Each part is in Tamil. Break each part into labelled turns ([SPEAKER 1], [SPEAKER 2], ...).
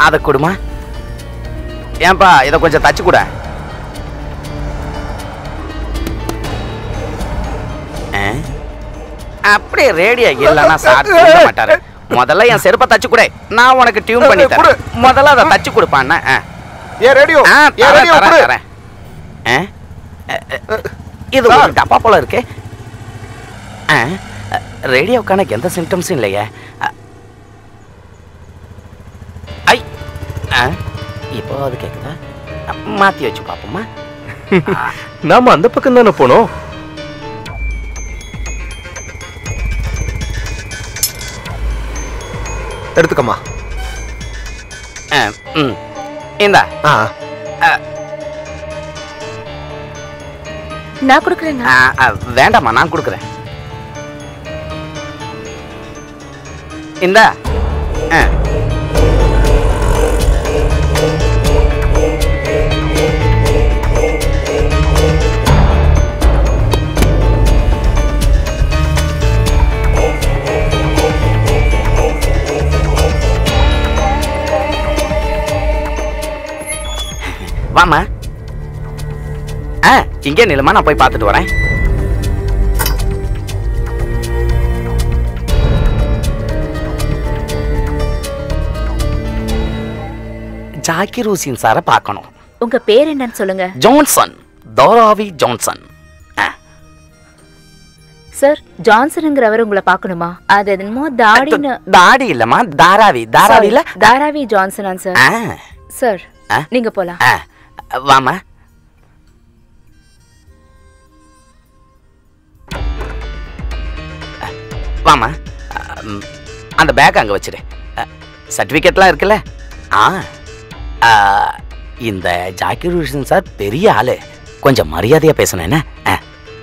[SPEAKER 1] அதை கொடுமா ஏன்பா இதை கொஞ்சம் தச்சு கூட அப்படியே ரேடியோ இல்லைன்னா சார் தூங்க மாட்டாரு முதல்ல என் செருப்பை தச்சு கொடு நான் உனக்கு டியூன் பண்ணி தரேன் முதல்ல அதை தச்சு கொடுப்பான்னு
[SPEAKER 2] ஏ ரேடியோ
[SPEAKER 1] ஆ
[SPEAKER 2] ஏ
[SPEAKER 1] தரேன்
[SPEAKER 2] ரேடியோ
[SPEAKER 1] தரேன்
[SPEAKER 2] கொடு.
[SPEAKER 1] தரேன் ஆ? அ, அ, இது ஒரு டப்பா போல இருக்கு ஆ, ரேடியோக்கான எந்த சிம்டம்ஸும் இல்லையே அ, ஐ ஆ, இப்போ அது கேக்குதா அ, மாத்தி வச்சு பாப்போமா
[SPEAKER 2] நாம அந்த பக்கம் தானே போனோம் எடுத்துக்கம்மா
[SPEAKER 1] ஆ, ம் இந்தா
[SPEAKER 2] ஆ
[SPEAKER 3] நான் கொடுக்குறேங்க
[SPEAKER 1] ஆ, ஆ, வேண்டாம்மா நான் கொடுக்குறேன் இந்தா ஆ. வாம்மா ஆ இங்கே நிலுமா நான் போய் பார்த்துட்டு வரேன் ஜாக்கிர் ஹுசேன் சாரை பார்க்கணும்
[SPEAKER 3] உங்க பேர் என்னன்னு சொல்லுங்க
[SPEAKER 1] ஜான்சன் தோராவி ஜான்சன் ஆ,
[SPEAKER 3] சார் ஜான்சனுங்கிறவர் உங்களை பார்க்கணுமா அது என்னமோ தாடின்னு
[SPEAKER 1] தாடி இல்லம்மா தாராவி தாராவில
[SPEAKER 3] Sorry, தாராவி ஜான்சனா சார்
[SPEAKER 1] ஆ
[SPEAKER 3] சார்
[SPEAKER 1] ஆ?
[SPEAKER 3] நீங்க போலாம்
[SPEAKER 1] ஆ வாமா வாமா ம், அந்த பேக் அங்கே வச்சிரு சர்டிஃபிகேட்லாம் இருக்குல்ல ஆ ஆ, இந்த ஜாக்கிர் ஹுசேன் சார் பெரிய ஆளு கொஞ்சம் மரியாதையா பேசணும் என்ன ஆ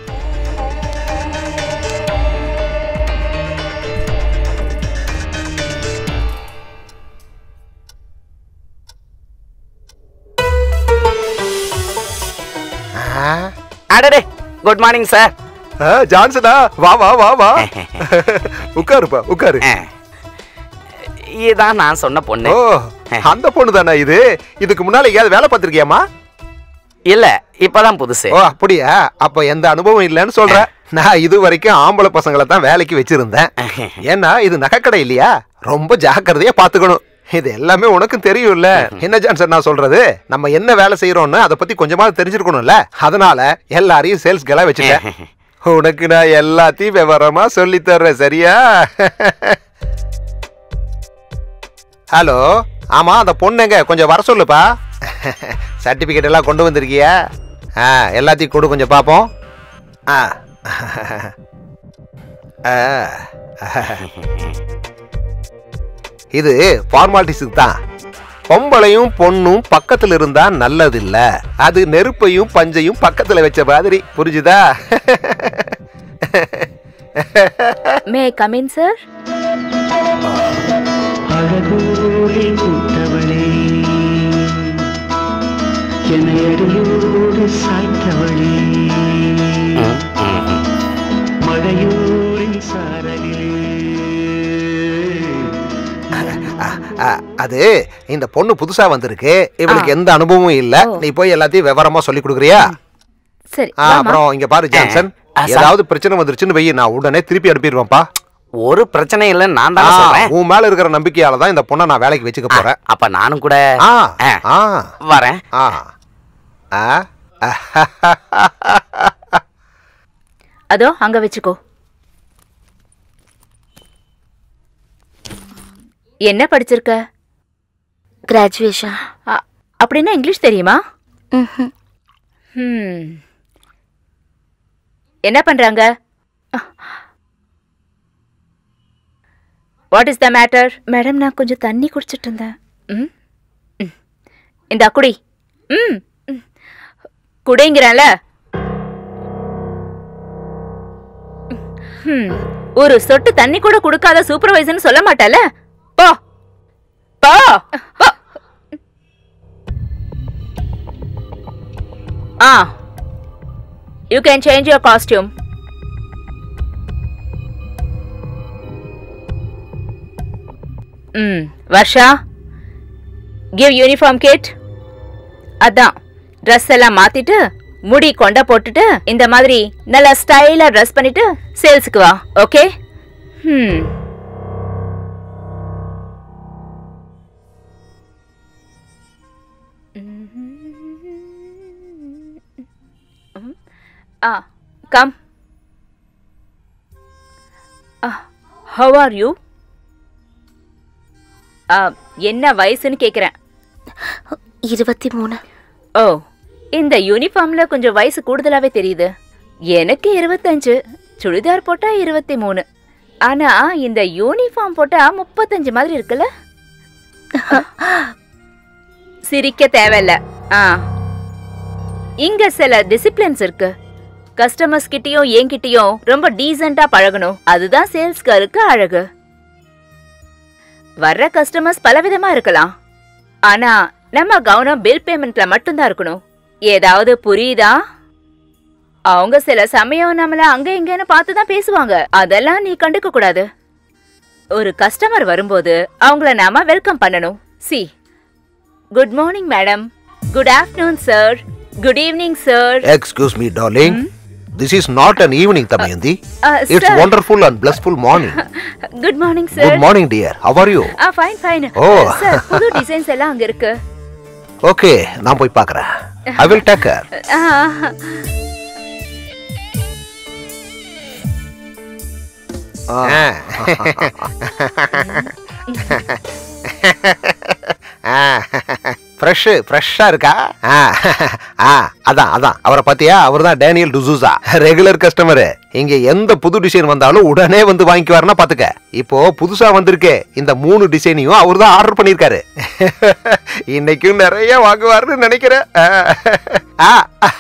[SPEAKER 1] அடடே குட் மார்னிங் சார்
[SPEAKER 2] ஆ, ஜான்சனா வா வா வா வா உட்காருப்பா உட்காரு
[SPEAKER 1] இதான் நான் சொன்ன பொண்ணு
[SPEAKER 2] ஓ அந்த பொண்ணு தானே இது இதுக்கு முன்னால எங்கேயாவது வேலை பார்த்திருக்கியாமா
[SPEAKER 1] இல்ல இப்பதான் புதுசு
[SPEAKER 2] ஓ அப்படியா அப்ப எந்த அனுபவம் இல்லைன்னு சொல்ற நான் இது வரைக்கும் ஆம்பளை பசங்களை தான் வேலைக்கு வச்சிருந்தேன் ஏன்னா இது நகைக்கடை இல்லையா ரொம்ப ஜாக்கிரதையா பாத்துக்கணும் இது எல்லாமே உனக்கும் தெரியும்ல என்ன ஜான்சன் நான் சொல்றது நம்ம என்ன வேலை செய்யறோம்னு அதை பத்தி கொஞ்சமாவது தெரிஞ்சிருக்கணும்ல அதனால எல்லாரையும் சேல்ஸ் கெலா வச்சுட்டேன் உனக்கு நான் எல்லாத்தையும் விவரமா சொல்லி தர்றேன் சரியா ஹலோ ஆமா அந்த பொண்ணுங்க கொஞ்சம் வர சொல்லுப்பா சர்டிபிகேட் எல்லாம் கொண்டு வந்திருக்கியா ஆ எல்லாத்தையும் கொடு கொஞ்சம் பார்ப்போம் ஆ ஆ. இது ஃபார்மாலிட்டிஸுக்கு தான் பொம்பளையும் பொண்ணும் பக்கத்துல இருந்தா நல்லதில்ல அது நெருப்பையும் பஞ்சையும் பக்கத்துல வச்ச மாதிரி புரிஞ்சுதா
[SPEAKER 3] மே கமின் சார்
[SPEAKER 4] அழகோரே பூத்தவளே என்னை அடியோடு சாய்த்தவளே மழையோரின் சாரலிலே
[SPEAKER 2] ஆ, அது இந்த பொண்ணு புதுசா வந்திருக்கு இவளுக்கு எந்த அனுபவமும் இல்ல நீ போய் எல்லாத்தையும் விவரமா சொல்லி கொடுக்குறியா
[SPEAKER 3] சரி
[SPEAKER 2] ஆ, அப்புறம் இங்க பாரு ஜான்சன்
[SPEAKER 1] ஆ, சார்.
[SPEAKER 2] ஏதாவது பிரச்சனை வந்துருச்சுன்னு வெயி நான் உடனே திருப்பி அனுப்பிடுவேன்ப்பா
[SPEAKER 1] ஒரு பிரச்சனை இல்லைன்னு நான்
[SPEAKER 2] ஆ,
[SPEAKER 1] தான் சொல்றேன்
[SPEAKER 2] உன் மேல இருக்கிற நம்பிக்கையால தான் இந்த பொண்ணை நான் வேலைக்கு வச்சுக்க போறேன்
[SPEAKER 1] அப்ப நானும் கூட
[SPEAKER 2] ஆ
[SPEAKER 1] ஆ,
[SPEAKER 2] ஆ
[SPEAKER 1] வரேன்
[SPEAKER 2] ஆ ஆ
[SPEAKER 3] அதோ அங்க வச்சுக்கோ என்ன படிச்சிருக்க
[SPEAKER 5] கிராஜுவேஷன்
[SPEAKER 3] அ- அப்படின்னா இங்கிலீஷ் தெரியுமா ம். என்ன பண்றாங்க what is the matter
[SPEAKER 5] madam நான் கொஞ்சம் தண்ணி குடிச்சிட்டு இருந்தேன்
[SPEAKER 3] ம் ம். இந்தா குடி ம் ம். குடிங்கிறேன்ல ம். ஒரு சொட்டு தண்ணி கூட கொடுக்காத சூப்பர்வைசர்னு சொல்ல மாட்டல போ போ போ. ஆ you can change your costume ம் வர்ஷா கிவ் யூனிஃபார்ம் கிட் அதான் ட்ரெஸ் எல்லாம் மாத்திட்டு முடி கொண்ட போட்டுட்டு இந்த மாதிரி நல்லா ஸ்டைலா ட்ரெஸ் பண்ணிட்டு சேல்ஸுக்கு வா ஓகே ம் ஆ கம் ஹவ் ஆர் யூ என்ன வயசுன்னு கேக்குறேன்
[SPEAKER 5] இருபத்தி மூணு
[SPEAKER 3] ஓ இந்த யூனிஃபார்ம்ல கொஞ்சம் வயசு கூடுதலாவே தெரியுது எனக்கு இருபத்தஞ்சு சுடிதார் போட்டா இருபத்தி மூணு ஆனா இந்த யூனிஃபார்ம் போட்டா முப்பத்தஞ்சு மாதிரி இருக்குல்ல சிரிக்க தேவையில்ல ஆ இங்க சில டிசிப்ளின்ஸ் இருக்கு கஸ்டமர்ஸ் கிட்டயும் என்கிட்டயும் ரொம்ப டீசெண்டா பழகணும் அதுதான் சேல்ஸ்காருக்கு அழகு வர்ற கஸ்டமர்ஸ் பலவிதமா இருக்கலாம் ஆனா நம்ம கவனம் பில் பேமெண்ட்ல மட்டும்தான் இருக்கணும் ஏதாவது புரியுதா அவங்க சில சமயம் நம்மள அங்க இங்கன்னு பார்த்து தான் பேசுவாங்க அதெல்லாம் நீ கண்டுக்க கூடாது ஒரு கஸ்டமர் வரும்போது அவங்கள நாம வெல்கம் பண்ணணும் see good morning madam good afternoon sir good evening sir
[SPEAKER 2] excuse me darling this is not an evening Damayanti
[SPEAKER 3] uh,
[SPEAKER 2] it's
[SPEAKER 3] sir.
[SPEAKER 2] Wonderful and blissful morning
[SPEAKER 3] good morning
[SPEAKER 2] good
[SPEAKER 3] sir
[SPEAKER 2] morning dear how are you
[SPEAKER 3] ah fine fine
[SPEAKER 2] Oh.
[SPEAKER 3] Sir புது டிசைன்ஸ் எல்லாம் அங்க இருக்கு
[SPEAKER 2] ஓகே நான் போய் பார்க்கறேன் ஐ வில் டேக் கேர்
[SPEAKER 3] ஆ,
[SPEAKER 2] ஃப்ரெஷ் ஃப்ரெஷ்ஷா இருக்கா ஆ, ஆ, அதான் அதான் அவரை பாத்தியா அவர் தான் டேனியல் டுசூசா ரெகுலர் கஸ்டமர் இங்க எந்த புது டிசைன் வந்தாலும் உடனே வந்து வாங்கிக்குவாருன்னா பாத்துக்க இப்போ புதுசா வந்திருக்கே இந்த மூணு டிசைனையும் அவர் தான் ஆர்டர் பண்ணிருக்காரு இன்னைக்கும் நிறைய வாங்குவாருன்னு நினைக்கிறேன் ஆ.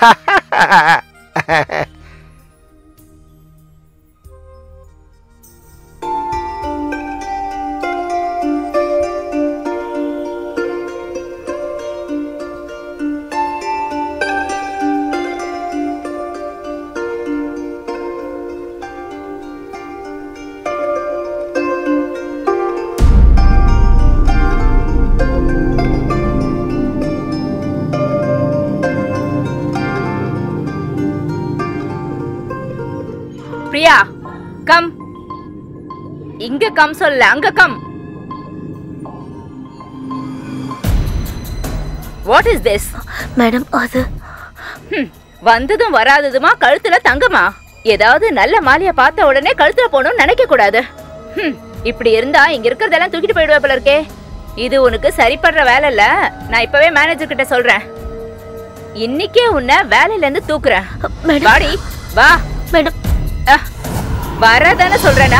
[SPEAKER 3] பிரியா கம் இங்க கம் சொல்ல அங்க come what is this
[SPEAKER 5] madam அது
[SPEAKER 3] வந்ததும் வராததுமா கழுத்துல தங்கமா ஏதாவது நல்ல மாலைய பார்த்த உடனே கழுத்துல போகணும்னு நினைக்க கூடாது ஹம், இப்படி இருந்தா இங்க இருக்கிறதெல்லாம் தூக்கிட்டு போயிடுவ போல இருக்கே இது உனக்கு சரிப்படுற வேலை இல்ல நான் இப்பவே மேனேஜர் கிட்ட சொல்றேன் இன்னைக்கே உன்னை வேலையில இருந்து தூக்குறேன்
[SPEAKER 5] மேடம்
[SPEAKER 3] வாடி வா
[SPEAKER 5] மேடம்
[SPEAKER 3] அஹ், வரதானே சொல்றேனா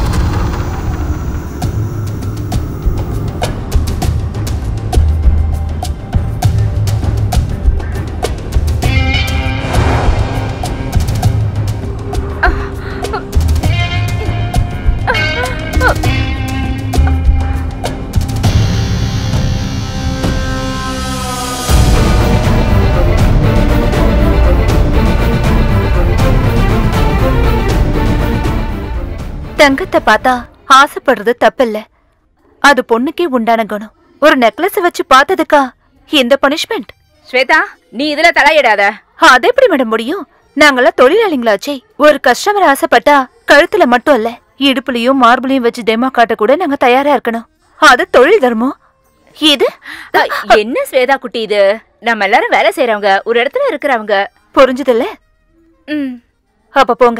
[SPEAKER 6] தங்கத்தை பார்த்தா ஆசைப்படுறது தப்பில்ல அது பொண்ணுக்கே உண்டான குணம் ஒரு நெக்லஸ் வச்சு பார்த்ததுக்கா இந்த பனிஷ்மெண்ட்
[SPEAKER 3] ஸ்வேதா நீ இதுல தலையிடாத
[SPEAKER 6] அது எப்படி மேடம் முடியும் நாங்கெல்லாம் தொழிலாளிங்களாச்சே ஒரு கஸ்டமர் ஆசைப்பட்டா கழுத்துல மட்டும் இல்ல இடுப்புலயும் மார்பிளையும் வச்சு டெமோ காட்ட கூட நாங்க தயாரா இருக்கணும் அது தொழில் தர்மம் இது
[SPEAKER 3] அஹ், என்ன ஸ்வேதா குட்டி இது நம்ம எல்லாரும் வேலை செய்யறவங்க ஒரு இடத்துல இருக்கிறவங்க
[SPEAKER 6] புரிஞ்சதில்ல
[SPEAKER 3] ம்
[SPEAKER 6] அப்ப போங்க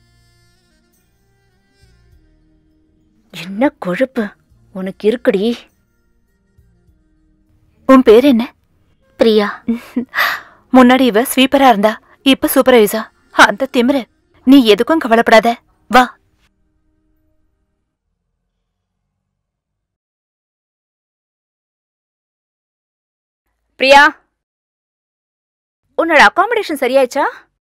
[SPEAKER 3] என்ன கொழுப்பு உனக்கு இருக்குடி
[SPEAKER 6] உன் பேர் என்ன
[SPEAKER 5] பிரியா
[SPEAKER 6] முன்னாடி இவ ஸ்வீப்பரா இருந்தா இப்ப சூப்பர்வைசா அந்த திமிரு நீ எதுக்கும் கவலைப்படாத வா
[SPEAKER 3] பிரியா உன்னோட அகாமடேஷன் சரியாயிச்சா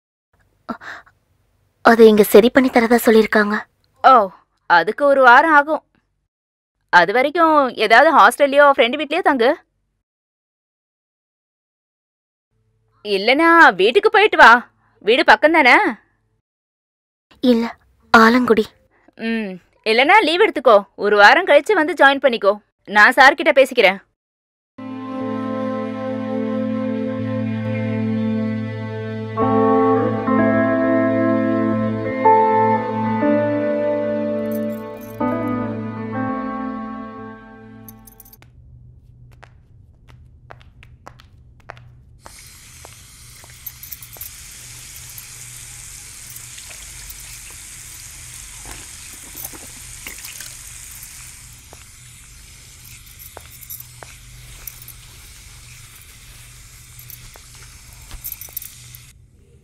[SPEAKER 5] அதை இங்க சரி பண்ணி தரதா சொல்லிருக்காங்க
[SPEAKER 3] ஓ அதுக்கு ஒரு வாரம் ஆகும் அது வரைக்கும் ஏதாவது ஹாஸ்டல்லையோ ஃப்ரெண்டு வீட்லயோ தங்கு இல்லனா வீட்டுக்கு போயிட்டு வா வீடு பக்கம் தானே
[SPEAKER 5] இல்ல ஆலங்குடி
[SPEAKER 3] ம் இல்லனா லீவ் எடுத்துக்கோ ஒரு வாரம் கழிச்சு வந்து ஜாயின் பண்ணிக்கோ நான் சார் கிட்ட பேசிக்கிறேன்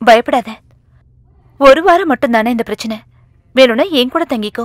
[SPEAKER 6] பயப்படாத ஒரு வாரம் மட்டும் தானே இந்த பிரச்சனை வேணும்னா என் கூட தங்கிக்கோ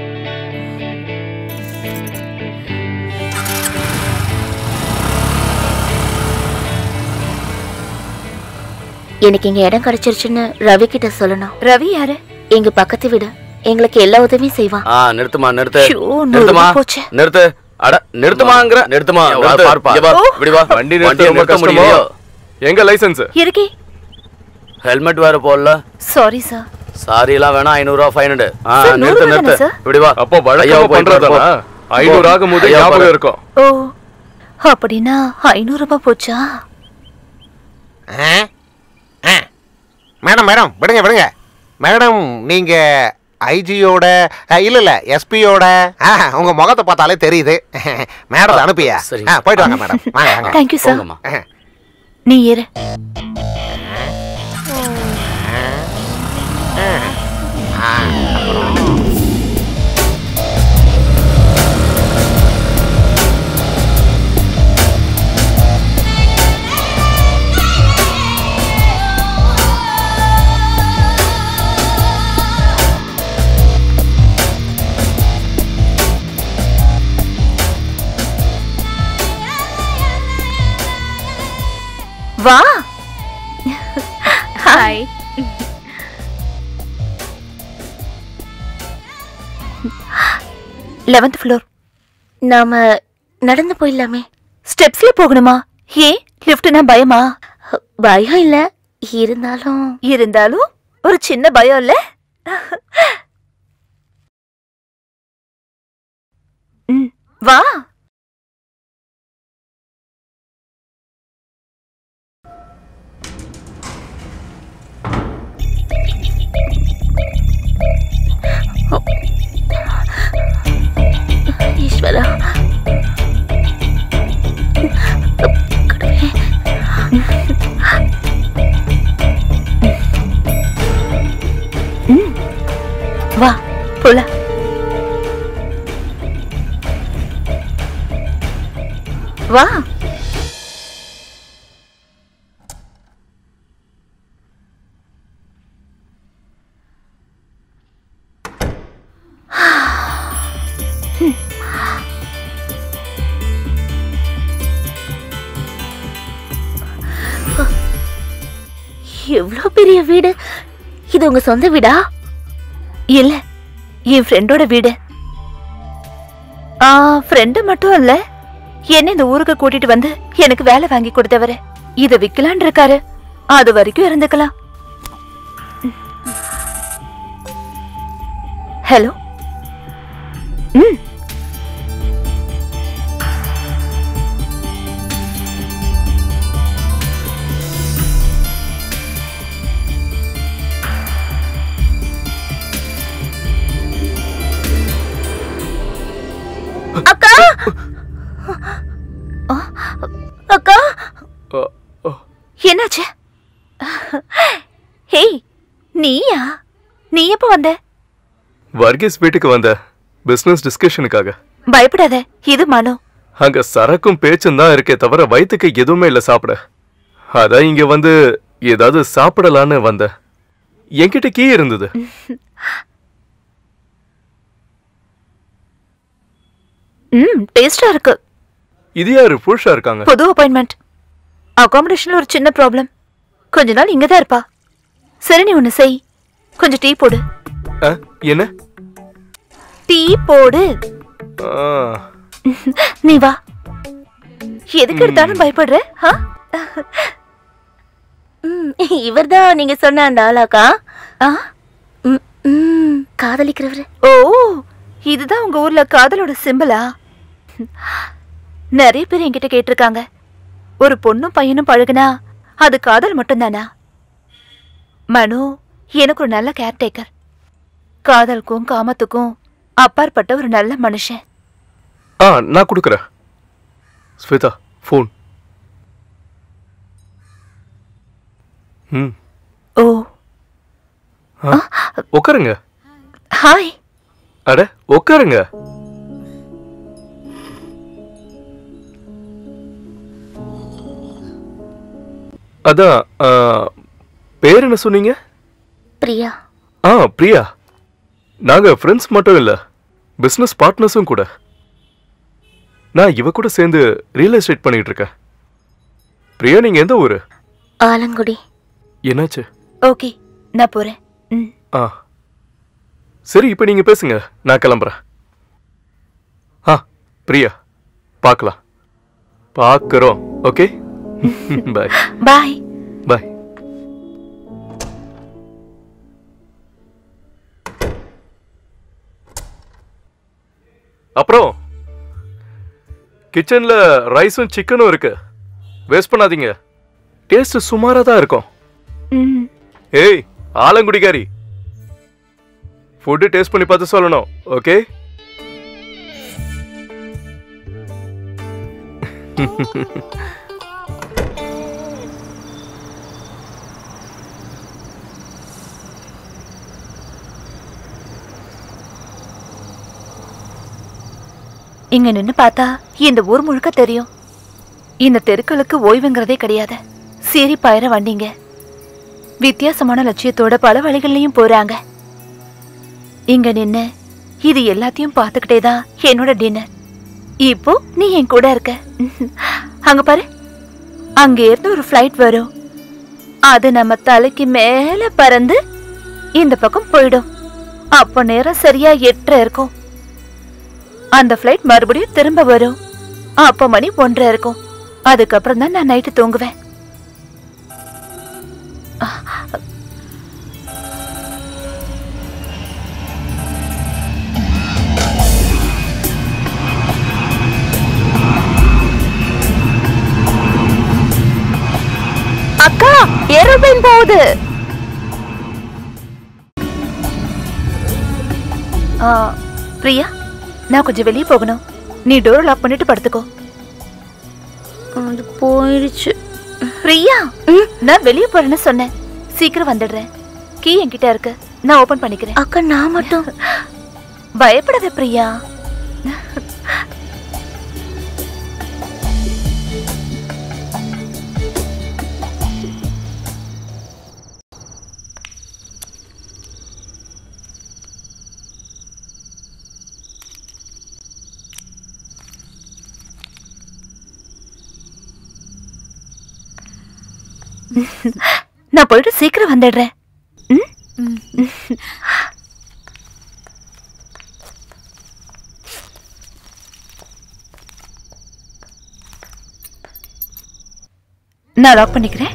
[SPEAKER 5] எனக்கு இங்க இடம் கிடைச்சிருச்சுன்னு ரவி கிட்ட சொல்லணும்
[SPEAKER 6] ரவி யாரு
[SPEAKER 5] எங்க பக்கத்து வீடு எங்களுக்கு எல்லா உதவியும் செய்வான்
[SPEAKER 1] ஆ நிறுத்துமா நிறுத்து
[SPEAKER 6] ஐயோ, நூறு
[SPEAKER 1] நிறுத்துமா
[SPEAKER 6] ரூபாய் போச்சு.
[SPEAKER 1] நிறுத்து அட நிறுத்துமாங்கிற நிறுத்துமா
[SPEAKER 7] நிறுத்து.
[SPEAKER 1] பார்ப்பா
[SPEAKER 7] இங்க வா.
[SPEAKER 6] ஓ.
[SPEAKER 7] இப்படி வா வண்டி நிறுத்த
[SPEAKER 1] வண்டியை
[SPEAKER 7] ரொம்ப
[SPEAKER 1] நிறுத்த
[SPEAKER 7] கஷ்டமோ
[SPEAKER 1] முடியலையோ?
[SPEAKER 7] எங்க லைசென்ஸ்
[SPEAKER 6] இருக்கே
[SPEAKER 1] ஹெல்மெட் வேற போடல
[SPEAKER 6] சாரி சார்
[SPEAKER 1] சாரி எல்லாம் வேணாம் ஐநூறு ரூபா ஃபைன் ஆ
[SPEAKER 6] சார், நூறு
[SPEAKER 1] நிறுத்து
[SPEAKER 6] ரூபா தானே
[SPEAKER 1] நிறுத்து
[SPEAKER 6] சார்?
[SPEAKER 1] இப்படி வா
[SPEAKER 7] அப்போ
[SPEAKER 1] ஐயா,
[SPEAKER 7] வழக்கமா
[SPEAKER 1] போயிட்டு வா,
[SPEAKER 7] பண்றதானா
[SPEAKER 1] போ.
[SPEAKER 7] ஐநூறு ஆகும் போது
[SPEAKER 1] ஐயா,
[SPEAKER 7] ஞாபகம்
[SPEAKER 1] பாரு.
[SPEAKER 7] இருக்கும்
[SPEAKER 6] ஓ அப்படின்னா ஐநூறு ரூபாய் போச்சா
[SPEAKER 2] ஆ? ஆ. மேடம் மேடம் விடுங்க விடுங்க மேடம் நீங்க ஐஜியோட இல்ல இல்ல எஸ்பியோட உங்க முகத்தை பார்த்தாலே தெரியுது மேடத்தை அனுப்பியா
[SPEAKER 1] சரிங்க.
[SPEAKER 2] ஆ, போயிட்டு வாங்க மேடம் வாங்க வாங்க
[SPEAKER 6] தேங்க்யூ சார்
[SPEAKER 1] போங்கம்மா
[SPEAKER 6] நீ ஏறு வா
[SPEAKER 3] ஹாய்
[SPEAKER 6] லெவன்த் ஃப்ளோர்
[SPEAKER 5] நாம நடந்து போயிடலாமே
[SPEAKER 6] ஸ்டெப்ஸ்ல போகணுமா ஏன் லிஃப்ட்னா பயமா
[SPEAKER 5] பயம் இல்ல இருந்தாலும்
[SPEAKER 6] இருந்தாலும் ஒரு சின்ன பயம் இல்ல ம், வா
[SPEAKER 5] ஈஸ்வரா கடவுளே.
[SPEAKER 6] வா போல வா
[SPEAKER 5] எவ்வளவு பெரிய வீடு இது உங்க சொந்த வீடா
[SPEAKER 6] இல்ல என் ஃப்ரெண்டோட வீடு ஆ ஃப்ரெண்டு மட்டும் இல்ல என்ன இந்த ஊருக்கு கூட்டிட்டு வந்து எனக்கு வேலை வாங்கி கொடுத்தவரு இத விக்கலான் இருக்காரு அது வரைக்கும் இருந்துக்கலாம் ஹலோ ம்
[SPEAKER 5] அக்கா அக்கா
[SPEAKER 7] அ, அ,
[SPEAKER 6] என்னாச்சு ஹேய் நீயா நீ எப்போ வந்த
[SPEAKER 7] வர்கீஸ் வீட்டுக்கு வந்த பிசினஸ் டிஸ்கஷனுக்காக
[SPEAKER 6] பயப்படாத இது மனோ
[SPEAKER 7] அங்க சரக்கும் பேச்சும் தான் இருக்கே தவிர வயித்துக்கு எதுவுமே இல்ல சாப்பிட அதான் இங்க வந்து ஏதாவது சாப்பிடலான்னு வந்தேன் என்கிட்ட கீ இருந்தது
[SPEAKER 6] ம் டேஸ்டா இருக்கு
[SPEAKER 7] இது யாரு புருஷா இருக்காங்க
[SPEAKER 6] புது அப்பாயின்மெண்ட் அகாமடேஷன்ல ஒரு சின்ன ப்ராப்ளம் கொஞ்ச நாள் இங்க தான் இருப்பா சரி நீ ஒண்ணு செய் கொஞ்சம் டீ போடு
[SPEAKER 7] அ, என்ன
[SPEAKER 6] டீ போடு
[SPEAKER 7] ஆ,
[SPEAKER 6] நீ வா எதுக்கு எடுத்தாலும் பயப்படுற ஆ?
[SPEAKER 5] ம், இவர்தான் நீங்க சொன்ன அந்த ஆளாக்கா
[SPEAKER 6] ஆ?
[SPEAKER 5] ம், ம், காதலிக்கிறவரு
[SPEAKER 6] ஓ இதுதான் உங்க ஊர்ல காதலோட சிம்பிளா நிறைய பேர் என்கிட்ட கேட்டிருக்காங்க ஒரு பொண்ணும் பையனும் பழகுனா அது காதல் மட்டும்தானா மனு எனக்கு ஒரு நல்ல கேர்டேக்கர் காதலுக்கும் காமத்துக்கும் அப்பாற்பட்ட ஒரு நல்ல மனுஷன்
[SPEAKER 7] ஆ நான் கொடுக்குறேன் ஸ்வேதா ஃபோன் ம்
[SPEAKER 6] ஓ
[SPEAKER 7] ஆ, உட்காருங்க
[SPEAKER 6] ஹாய்
[SPEAKER 7] அட உட்காருங்க அதான் ஆ, பேர் என்ன சொன்னீங்க
[SPEAKER 5] பிரியா
[SPEAKER 7] ஆ பிரியா நாங்க ஃப்ரெண்ட்ஸ் மட்டும் இல்ல பிசினஸ் பார்ட்னர்ஸும் கூட நான் இவ கூட சேர்ந்து ரியல் எஸ்டேட் பண்ணிட்டு இருக்கேன் பிரியா நீங்க எந்த ஊரு
[SPEAKER 5] ஆலங்குடி
[SPEAKER 7] என்னாச்சு
[SPEAKER 6] ஓகே நான் போறேன் ம்
[SPEAKER 7] ஆ சரி இப்போ நீங்க பேசுங்க நான் கிளம்புறேன் ஆ பிரியா பார்க்கலாம் பார்க்குறோம் ஓகே பாய்
[SPEAKER 6] பாய்
[SPEAKER 7] பாய் அப்புறம் கிச்சன்ல ரைஸும் சிக்கனும் இருக்கு வேஸ்ட் பண்ணாதீங்க டேஸ்ட் சுமாரா தான் இருக்கும்
[SPEAKER 6] ம்
[SPEAKER 7] ஏய் ஆலங்குடிக்காரி ஃபுட்டு டேஸ்ட் பண்ணி பார்த்து சொல்லணும் ஓகே
[SPEAKER 6] இங்க நின்னு பார்த்தா இந்த ஊர் முழுக்க தெரியும் இந்த தெருக்களுக்கு ஓய்வுங்கிறதே கிடையாது சீறி பாயிர வண்டிங்க வித்தியாசமான லட்சியத்தோட பல வழிகள்லயும் போறாங்க இங்க நின்னு இது எல்லாத்தையும் பார்த்துக்கிட்டே தான் என்னோட டின்னர் இப்போ நீ என் கூட இருக்க அங்க பாரு அங்க இருந்து ஒரு ஃப்ளைட் வரும் அது நம்ம தலைக்கு மேல பறந்து இந்த பக்கம் போயிடும் அப்போ நேரம் சரியா எட்டரை இருக்கும் அந்த ஃப்ளைட் மறுபடியும் திரும்ப வரும் அப்ப மணி ஒன்றரை இருக்கும் அதுக்கப்புறம் தான் நான் நைட்டு தூங்குவேன் அக்கா ஏரோப்ளேன் போகுது ஆ, பிரியா நான் கொஞ்சம் வெளியே போகணும் நீ டோர் லாக் பண்ணிட்டு படுத்துக்கோ
[SPEAKER 5] அது போயிடுச்சு
[SPEAKER 6] பிரியா நான் வெளியே போறேன்னு சொன்னேன் சீக்கிரம் வந்துடுறேன் கீ என்கிட்ட இருக்கு நான் ஓபன் பண்ணிக்கிறேன்
[SPEAKER 5] அக்கா நான் மட்டும்
[SPEAKER 6] பயப்படாத பிரியா நான் போயிட்டு சீக்கிரம் வந்துடுறேன் ம்? நான் லாக் பண்ணிக்கிறேன்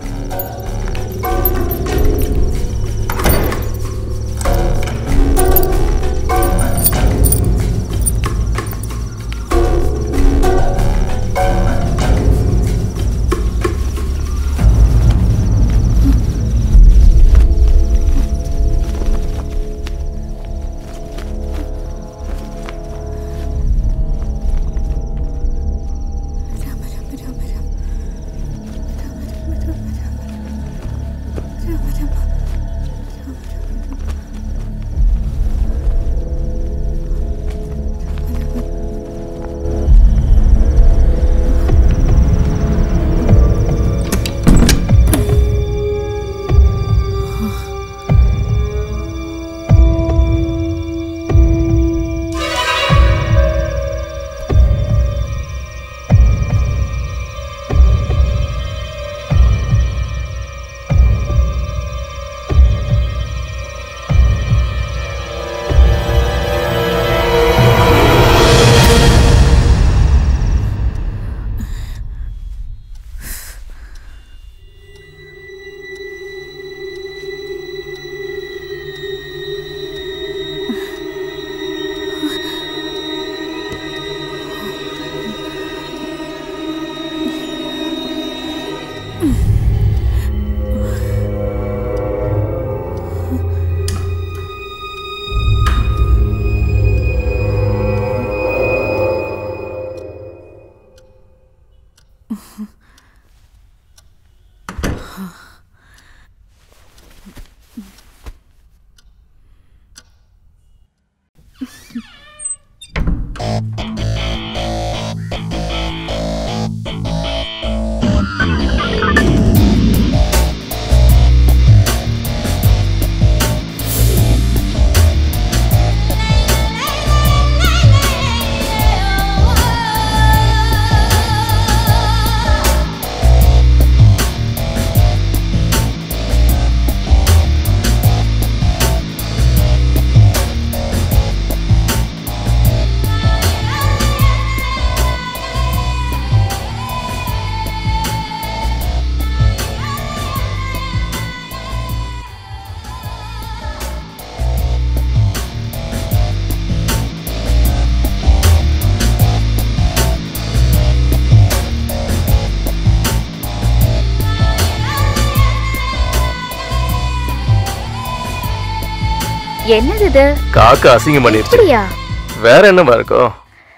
[SPEAKER 3] என்னது இது
[SPEAKER 7] காக்கா அசிங்கம் பண்ணிருச்சு
[SPEAKER 3] அப்படியா
[SPEAKER 7] வேற என்னவா இருக்கும்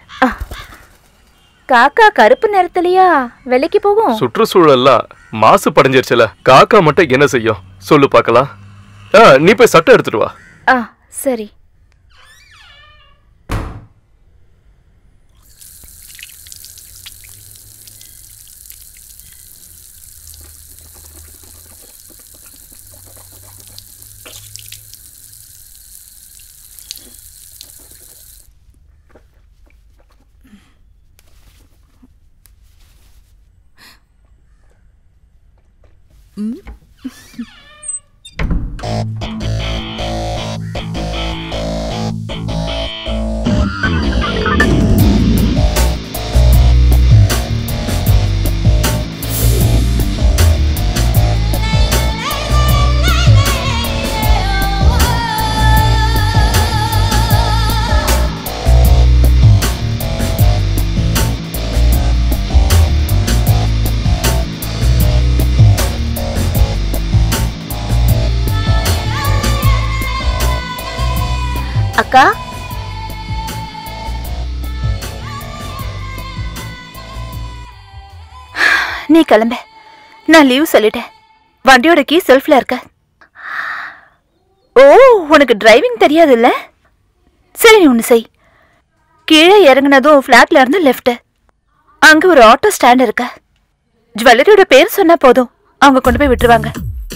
[SPEAKER 3] காக்கா கருப்பு நிறத்துலயா வெள்ளைக்கு போகும்
[SPEAKER 7] சுற்றுச்சூழல்லாம் மாசு படைஞ்சிருச்சுல காக்கா மட்டும் என்ன செய்யும் சொல்லு பார்க்கலாம் ஆ நீ போய் சட்டை எடுத்துட்டு வா
[SPEAKER 3] ஆ சரி
[SPEAKER 5] அக்கா
[SPEAKER 6] நீ கிளம்ப நான் லீவ் சொல்லிட்டேன் வண்டியோட கீ செல்ஃப்ல இருக்க ஓ உனக்கு டிரைவிங் தெரியாதுல்ல சரி நீ ஒன்று செய் கீழே இறங்குனதும் ஃப்ளாட்ல இருந்து லெஃப்ட் அங்க ஒரு ஆட்டோ ஸ்டாண்ட் இருக்க ஜுவல்லரியோட பேர் சொன்னா போதும் அவங்க கொண்டு போய் விட்டுருவாங்க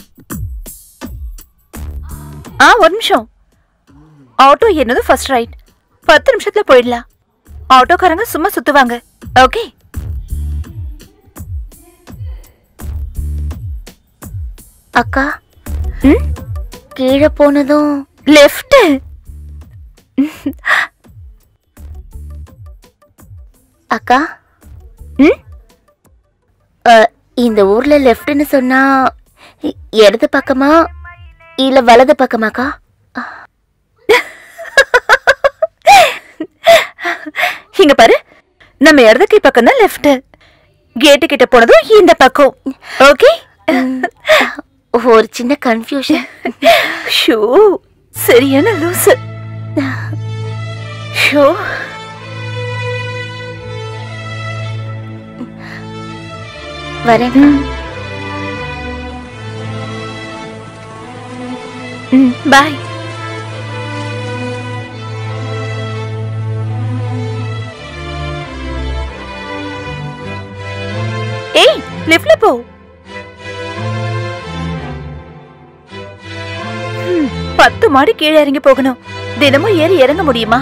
[SPEAKER 6] ஆ ஒரு நிமிஷம் ஆட்டோ என்னதும் ஃபர்ஸ்ட் ரைட் பத்து நிமிஷத்துல போயிடலாம் ஆட்டோக்காரங்க சும்மா சுத்துவாங்க ஓகே
[SPEAKER 5] அக்கா
[SPEAKER 6] ம்
[SPEAKER 5] கீழே போனதும்
[SPEAKER 6] லெஃப்ட்
[SPEAKER 5] அக்கா
[SPEAKER 6] ம்
[SPEAKER 5] அ, இந்த ஊர்ல லெஃப்ட்னு சொன்னா இ- இடது பக்கமா இல்ல வலது பக்கமாக்கா
[SPEAKER 6] இங்க பாரு நம்ம இடது கை பக்கம் தான் லெஃப்ட் கேட்டு கிட்ட போனதும் இந்த பக்கம் ஓகே
[SPEAKER 5] ஒரு சின்ன கன்ஃபியூஷன்
[SPEAKER 6] ஷோ சரியான லூசு ஷோ
[SPEAKER 5] வரேன்
[SPEAKER 6] ம் பாய் ஏய் லிஃப்ட்ல போ ம், பத்து மாடி கீழே இறங்கி போகணும் தினமும் ஏறி இறங்க முடியுமா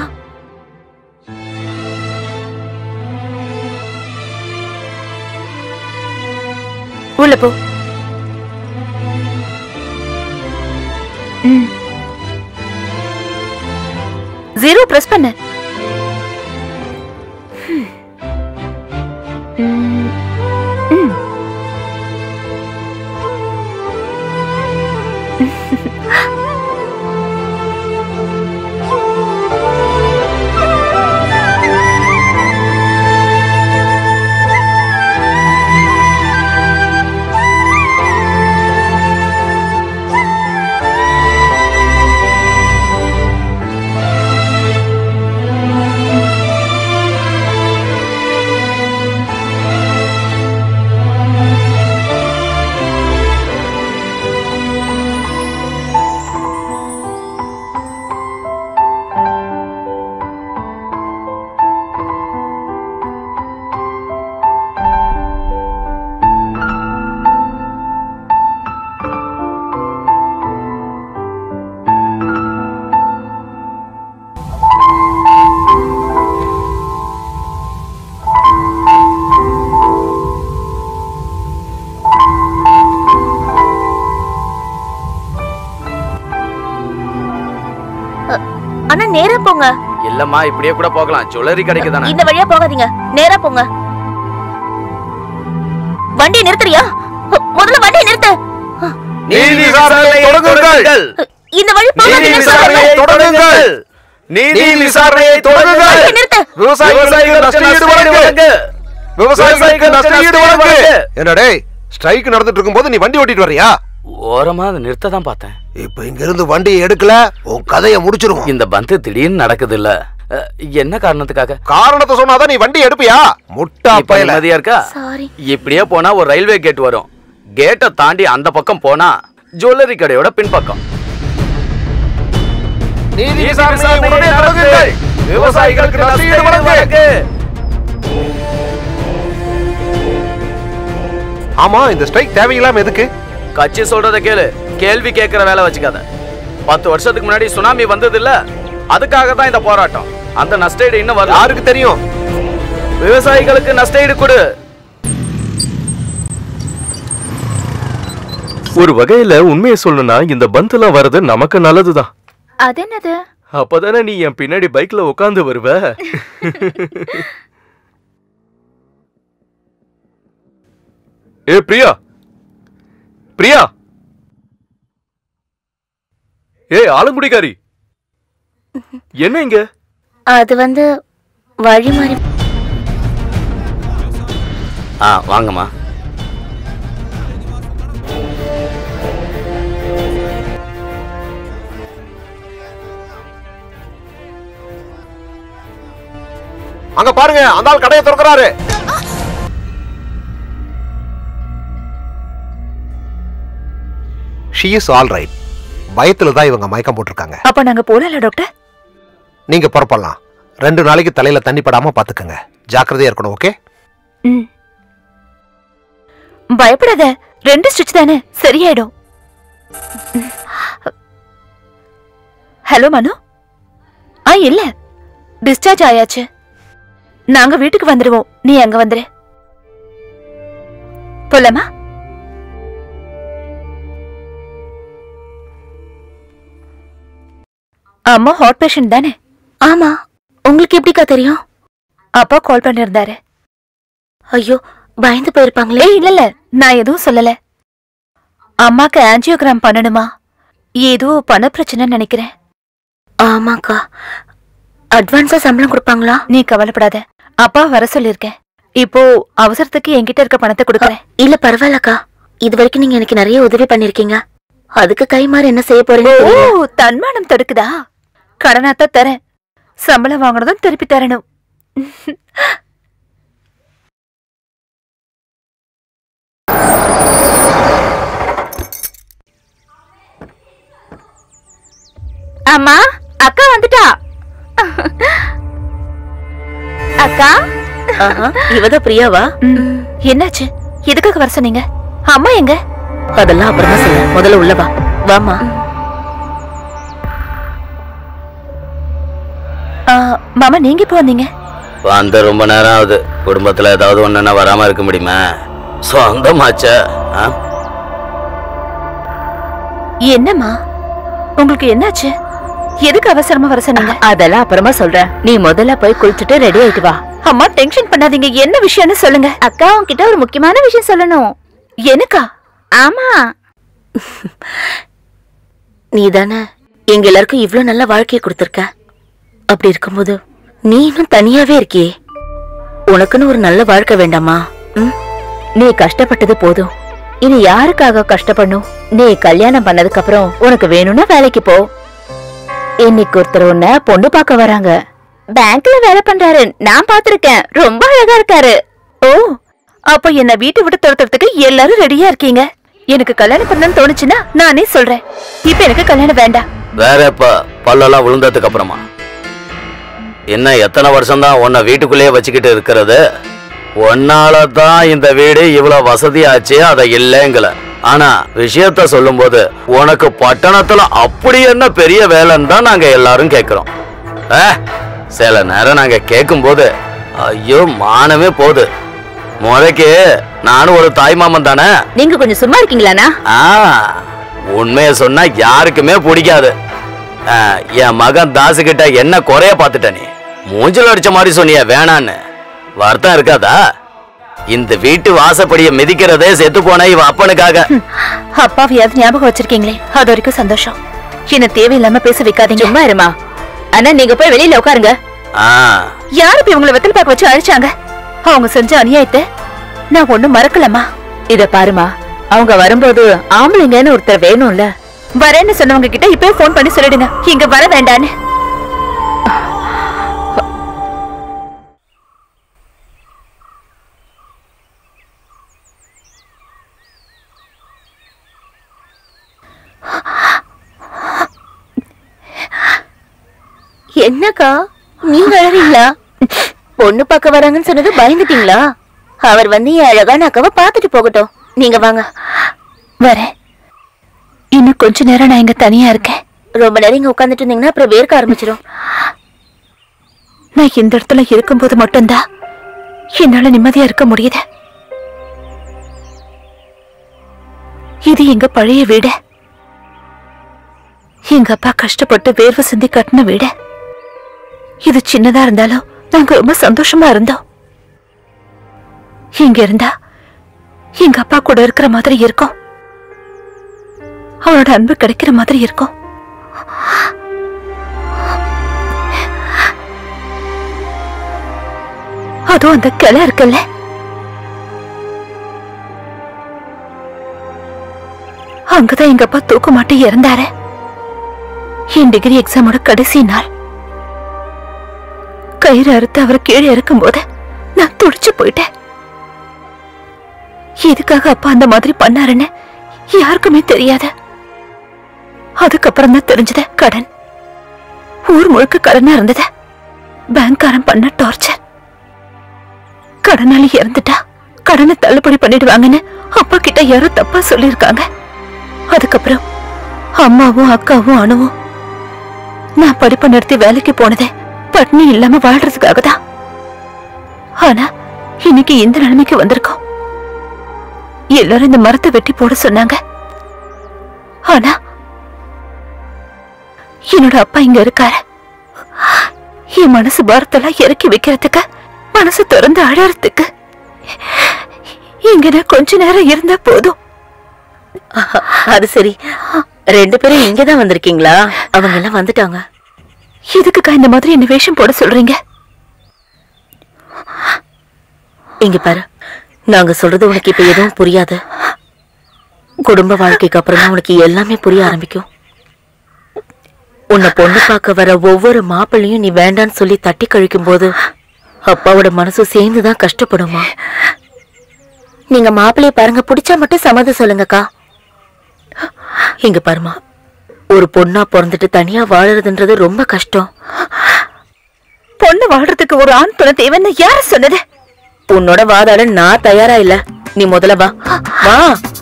[SPEAKER 6] உள்ள போ ம் ஜீரோ பிரஸ் பண்ணு ம். ம். ம்.
[SPEAKER 5] அண்ணா நேரா போங்க
[SPEAKER 1] இல்லம்மா இப்படியே கூட போகலாம் ஜுவல்லரி கடைக்கு தானே
[SPEAKER 5] இந்த வழியா போகாதீங்க நேரா போங்க வண்டியை நிறுத்துறியா முதல்ல வண்டியை நிறுத்து
[SPEAKER 1] நீதி விசாரணையை தொடங்குங்கள்
[SPEAKER 5] இந்த வழி
[SPEAKER 1] நீதி
[SPEAKER 5] போகாதீங்கன்னு
[SPEAKER 1] விசாரணையை
[SPEAKER 5] சொல்றேன்ல.
[SPEAKER 1] தொடங்குங்கள் நீதி விசாரணையை தொடங்குங்கள்
[SPEAKER 5] வண்டியை நிறுத்து
[SPEAKER 2] விவசாயிகளுக்கு நஷ்டஈடு வழங்கு விவசாயிகளுக்கு நஷ்டஈடு வழங்கு என்னடா டேய் ஸ்ட்ரைக் நடந்துட்டு இருக்கும்போது நீ வண்டி ஓட்டிட்டு வர்றியா
[SPEAKER 1] ஓரமா அதை நிறுத்த தான் பார்த்தேன்
[SPEAKER 2] இப்ப இங்க இருந்து வண்டியை எடுக்கல உன் கதையை முடிச்சிருவோம்
[SPEAKER 1] இந்த பந்து திடீர்னு நடக்குது இல்ல என்ன காரணத்துக்காக
[SPEAKER 2] காரணத்தை சொன்னாதான் நீ வண்டி எடுப்பியா முட்டா
[SPEAKER 1] இப்ப
[SPEAKER 2] பயல
[SPEAKER 1] நிம்மதியா இருக்கா
[SPEAKER 5] சாரி
[SPEAKER 1] இப்படியே போனா ஒரு ரயில்வே கேட் வரும் கேட்டை தாண்டி அந்த பக்கம் போனா ஜுவல்லரி கடையோட பின்பக்கம்
[SPEAKER 2] நீதி விசாரணை உடனே தொடங்குங்கள். விவசாயிகளுக்கு நஷ்டஈடு வழங்கு. ஆமா இந்த ஸ்ட்ரைக் தேவையில்லாம எதுக்கு
[SPEAKER 1] கட்சி சொல்றத கேளு கேள்வி கேட்கிற வேலை வச்சுக்காத பத்து வருஷத்துக்கு முன்னாடி சுனாமி வந்தது இல்ல அதுக்காக தான் இந்த போராட்டம் அந்த நஷ்டஈடு இன்னும் வரல
[SPEAKER 2] யாருக்கு தெரியும்
[SPEAKER 1] விவசாயிகளுக்கு நஷ்டஈடு கொடு
[SPEAKER 7] ஒரு வகையில உண்மையை சொல்லணும்னா இந்த பந்தெல்லாம் வர்றது நமக்கு நல்லதுதான்
[SPEAKER 6] அது என்னது
[SPEAKER 7] அப்பதானே நீ என் பின்னாடி பைக்ல உட்காந்து வருவ ஏ பிரியா பிரியா ஏ ஆலங்குடிக்காரி என்ன இங்க
[SPEAKER 5] அது வந்து வழி மாறி
[SPEAKER 1] ஆ வாங்கம்மா
[SPEAKER 2] அங்க பாருங்க அந்த ஆள் கடையை திறக்கிறாரு ஷி இஸ் ஆல் ரைட் பயத்துல தான் இவங்க மயக்கம் போட்டிருக்காங்க
[SPEAKER 6] அப்ப நாங்க போலாம்ல டாக்டர்
[SPEAKER 2] நீங்க புறப்படலாம் ரெண்டு நாளைக்கு தலையில தண்ணி படாம பாத்துக்கங்க ஜாக்கிரதையா இருக்கணும் ஓகே
[SPEAKER 6] ம் பயப்படாத ரெண்டு ஸ்டிச் தானே சரியாயிடும் ஹலோ மனு ஆ இல்ல டிஸ்சார்ஜ் ஆயாச்சு நாங்க வீட்டுக்கு வந்துடுவோம் நீ அங்க வந்துரு போலாமா அம்மா ஹாட் பேஷண்ட் தானே
[SPEAKER 5] ஆமா உங்களுக்கு எப்படிக்கா தெரியும்
[SPEAKER 6] அப்பா கால் பண்ணிருந்தாரு
[SPEAKER 5] ஐயோ பயந்து போயிருப்பாங்களே
[SPEAKER 6] ஏய் இல்ல இல்ல நான் எதுவும் சொல்லல அம்மாக்கு ஆஞ்சியோகிராம் பண்ணணுமா ஏதோ பண பிரச்சனைன்னு நினைக்கிறேன்
[SPEAKER 5] ஆமாக்கா அட்வான்ஸா சம்பளம் கொடுப்பாங்களா
[SPEAKER 6] நீ கவலைப்படாத அப்பா வர சொல்லிருக்கேன் இப்போ அவசரத்துக்கு என்கிட்ட இருக்க பணத்தை கொடுக்கறேன்
[SPEAKER 5] இல்ல பரவாயில்லக்கா இது வரைக்கும் நீங்க எனக்கு நிறைய உதவி பண்ணிருக்கீங்க அதுக்கு கை மாறி என்ன செய்ய போறீங்க
[SPEAKER 6] ஓ
[SPEAKER 5] தெரியல.
[SPEAKER 6] தன்மானம் தடுக்குதா கடனாத்தான் தரேன் சம்பளம் வாங்கினதும் திருப்பி தரணும்
[SPEAKER 3] அம்மா அக்கா வந்துட்டா அக்கா
[SPEAKER 5] ஆஹா, இவதான் பிரியாவா
[SPEAKER 6] ம், என்னாச்சு எதுக்காக வர சொன்னீங்க அம்மா எங்க
[SPEAKER 5] அதெல்லாம் அப்புறமா சொல்ல முதல்ல உள்ள வா வாமா
[SPEAKER 6] ஆ, மாமா நீங்க இப்போ வந்தீங்க
[SPEAKER 1] வந்து ரொம்ப நேரம் ஆகுது குடும்பத்துல ஏதாவது ஒண்ணுன்னா வராம இருக்க முடியுமா சொந்தமாச்ச
[SPEAKER 6] என்னம்மா உங்களுக்கு என்னாச்சு எதுக்கு அவசரமா வர சொன்னீங்க
[SPEAKER 3] அதெல்லாம் அப்புறமா சொல்றேன் நீ முதல்ல போய் குளிச்சுட்டு ரெடி ஆயிட்டு வா
[SPEAKER 6] அம்மா டென்ஷன் பண்ணாதீங்க என்ன விஷயம்னு சொல்லுங்க
[SPEAKER 3] அக்கா உன்கிட்ட ஒரு முக்கியமான விஷயம் சொல்லணும்
[SPEAKER 6] எனக்கா
[SPEAKER 3] ஆமா
[SPEAKER 5] நீ தானே எங்க எல்லாருக்கும் இவ்ளோ நல்ல வாழ்க்கையை கொடுத்திருக்க அப்படி இருக்கும்போது நீ இன்னும் தனியாவே இருக்கியே உனக்குன்னு ஒரு நல்ல வாழ்க்கை வேண்டாமா ம்?
[SPEAKER 3] நீ கஷ்டப்பட்டது போதும் இனி யாருக்காக கஷ்டப்படணும் நீ கல்யாணம் பண்ணதுக்கு அப்புறம் உனக்கு வேணும்னா வேலைக்கு போ இன்னைக்கு ஒருத்தர் உன்னை பொண்ணு பார்க்க வராங்க பேங்க்ல வேலை பண்றாரு நான் பாத்திருக்கேன் ரொம்ப அழகா இருக்காரு
[SPEAKER 6] ஓ அப்ப என்ன வீட்டை விட்டு துரத்துறதுக்கு எல்லாரும் ரெடியா இருக்கீங்க எனக்கு கல்யாணம் பண்ணணும்னு தோணுச்சுன்னா நானே சொல்றேன் இப்ப எனக்கு கல்யாணம் வேண்டாம்
[SPEAKER 1] வேற எப்ப பல்லெல்லாம் விழுந்ததுக்கு அப்புறமா என்ன எத்தனை வருஷம் தான் உன்னை வீட்டுக்குள்ளேயே வச்சுக்கிட்டு இருக்கிறது உன்னால தான் இந்த வீடு இவ்வளவு வசதியாச்சு அதை இல்லைங்கல ஆனா விஷயத்த சொல்லும்போது உனக்கு பட்டணத்துல அப்படி என்ன பெரிய வேலைன்னு தான் நாங்க எல்லாரும் கேக்குறோம் ஆ, சில நேரம் நாங்க கேட்கும்போது ஐயோ மானமே போகுது முறைக்கு நானும் ஒரு தாய் மாமன் தானே
[SPEAKER 3] நீங்க கொஞ்சம் சும்மா இருக்கீங்களாண்ணா
[SPEAKER 1] ஆ உண்மைய சொன்னா யாருக்குமே பிடிக்காது ஆ, என் மகன் தாசு கிட்ட என்ன குறைய பார்த்துட்ட நீ மூஞ்சில் அடிச்ச மாதிரி சொன்னிய வேணான்னு வருத்தம் இருக்காதா இந்த வீட்டு வாசப்படிய மிதிக்கிறதே செத்து போன இவ அப்பனுக்காக
[SPEAKER 6] அப்பாவையாவது ஞாபகம் வச்சிருக்கீங்களே அது வரைக்கும் சந்தோஷம் என்ன தேவையில்லாம பேச வைக்காதீங்க
[SPEAKER 3] சும்மா இருமா அண்ணா நீங்க போய் வெளியில உட்காருங்க
[SPEAKER 1] ஆ
[SPEAKER 6] யாரு இப்ப இவங்களை வெத்தல் பாக்க வச்சு அழிச்சாங்க அவங்க செஞ்ச அநியாயத்தை நான் ஒண்ணும் மறக்கலம்மா
[SPEAKER 3] இத பாருமா அவங்க வரும்போது ஆம்பளைங்கன்னு ஒருத்தர் வேணும்ல
[SPEAKER 6] வரேன்னு சொன்னவங்க கிட்ட இப்பவே ஃபோன் பண்ணி சொல்லிடுங்க இங்க வர வேண்டான்னு
[SPEAKER 5] என்னக்கா நீங்க அழறீங்களா பொண்ணு பார்க்க வராங்கன்னு சொன்னது பயந்துட்டீங்களா அவர் வந்து என் அழகான அக்காவை பார்த்துட்டு போகட்டும் நீங்க வாங்க
[SPEAKER 6] வரேன் இன்னும் கொஞ்ச நேரம் நான் இங்க தனியா இருக்கேன்
[SPEAKER 5] ரொம்ப நேரம் இங்க உட்காந்துட்டு இருந்தீங்கன்னா அப்புறம் வேர்க்க ஆரம்பிச்சிடும்
[SPEAKER 6] நான் இந்த இடத்துல இருக்கும்போது மட்டும்தான் என்னால நிம்மதியா இருக்க முடியுது இது எங்க பழைய வீடு எங்க அப்பா கஷ்டப்பட்டு வேர்வை சிந்தி கட்டின வீடு இது சின்னதா இருந்தாலும் நாங்க ரொம்ப சந்தோஷமா இருந்தோம் இங்க இருந்தா எங்க அப்பா கூட இருக்கிற மாதிரி இருக்கும் அவனோட அன்பு கிடைக்கிற மாதிரி இருக்கும் அதுவும் அந்த கிளை இருக்குல்ல அங்கதான் எங்க அப்பா தூக்க மாட்டி இறந்தாரு என் டிகிரி எக்ஸாமோட கடைசி நாள் கயிறு அறுத்து அவர் கீழே இறக்கும்போது நான் துடிச்சு போயிட்டேன் எதுக்காக அப்பா அந்த மாதிரி பண்ணாருன்னு யாருக்குமே தெரியாது அதுக்கப்புறம் தான் தெரிஞ்சது கடன் ஊர் முழுக்க கடனா இருந்தது பேங்க்காரன் பண்ண டார்ச்சர் கடனாளி இறந்துட்டா கடனை தள்ளுபடி பண்ணிடுவாங்கன்னு அப்பா கிட்ட யாரோ தப்பா சொல்லியிருக்காங்க அதுக்கப்புறம் அம்மாவும் அக்காவும் அணுவும் நான் படிப்பை நிறுத்தி வேலைக்கு போனதே பட்னி இல்லாம வாழ்றதுக்காக தான் ஆனா இன்னைக்கு இந்த நிலைமைக்கு வந்திருக்கோம் எல்லாரும் இந்த மரத்தை வெட்டி போட சொன்னாங்க ஆனா என்னோட அப்பா இங்க இருக்காரு என் மனசு பாரத்தெல்லாம் இறக்கி வைக்கிறதுக்கு மனசு திறந்து அழறதுக்கு இங்க நான் கொஞ்ச நேரம் இருந்தா போதும்
[SPEAKER 5] அது சரி ரெண்டு பேரும் இங்கதான் வந்திருக்கீங்களா அவங்க எல்லாம் வந்துட்டாங்க
[SPEAKER 6] எதுக்குக்கா இந்த மாதிரி என்ன வேஷம் போட சொல்றீங்க
[SPEAKER 5] இங்க பாரு நாங்க சொல்றது உனக்கு இப்ப எதுவும் புரியாது குடும்ப வாழ்க்கைக்கு அப்புறம் தான் உனக்கு எல்லாமே புரிய ஆரம்பிக்கும் உன்னை பொண்ணு பார்க்க வர ஒவ்வொரு மாப்பிள்ளையும் நீ வேண்டான்னு சொல்லி தட்டி கழிக்கும் போது அப்பாவோட மனசு சேர்ந்துதான் கஷ்டப்படுமா நீங்க மாப்பிள்ளைய பாருங்க பிடிச்சா மட்டும் சம்மதம் சொல்லுங்கக்கா இங்க பாருமா ஒரு பொண்ணா பிறந்துட்டு தனியா வாழறதுன்றது ரொம்ப கஷ்டம்
[SPEAKER 6] பொண்ணு வாழ்றதுக்கு ஒரு ஆண் துணை தேவைன்னு யார சொன்னது
[SPEAKER 5] உன்னோட வாதாட நான் தயாரா இல்ல நீ முதல்ல வா வா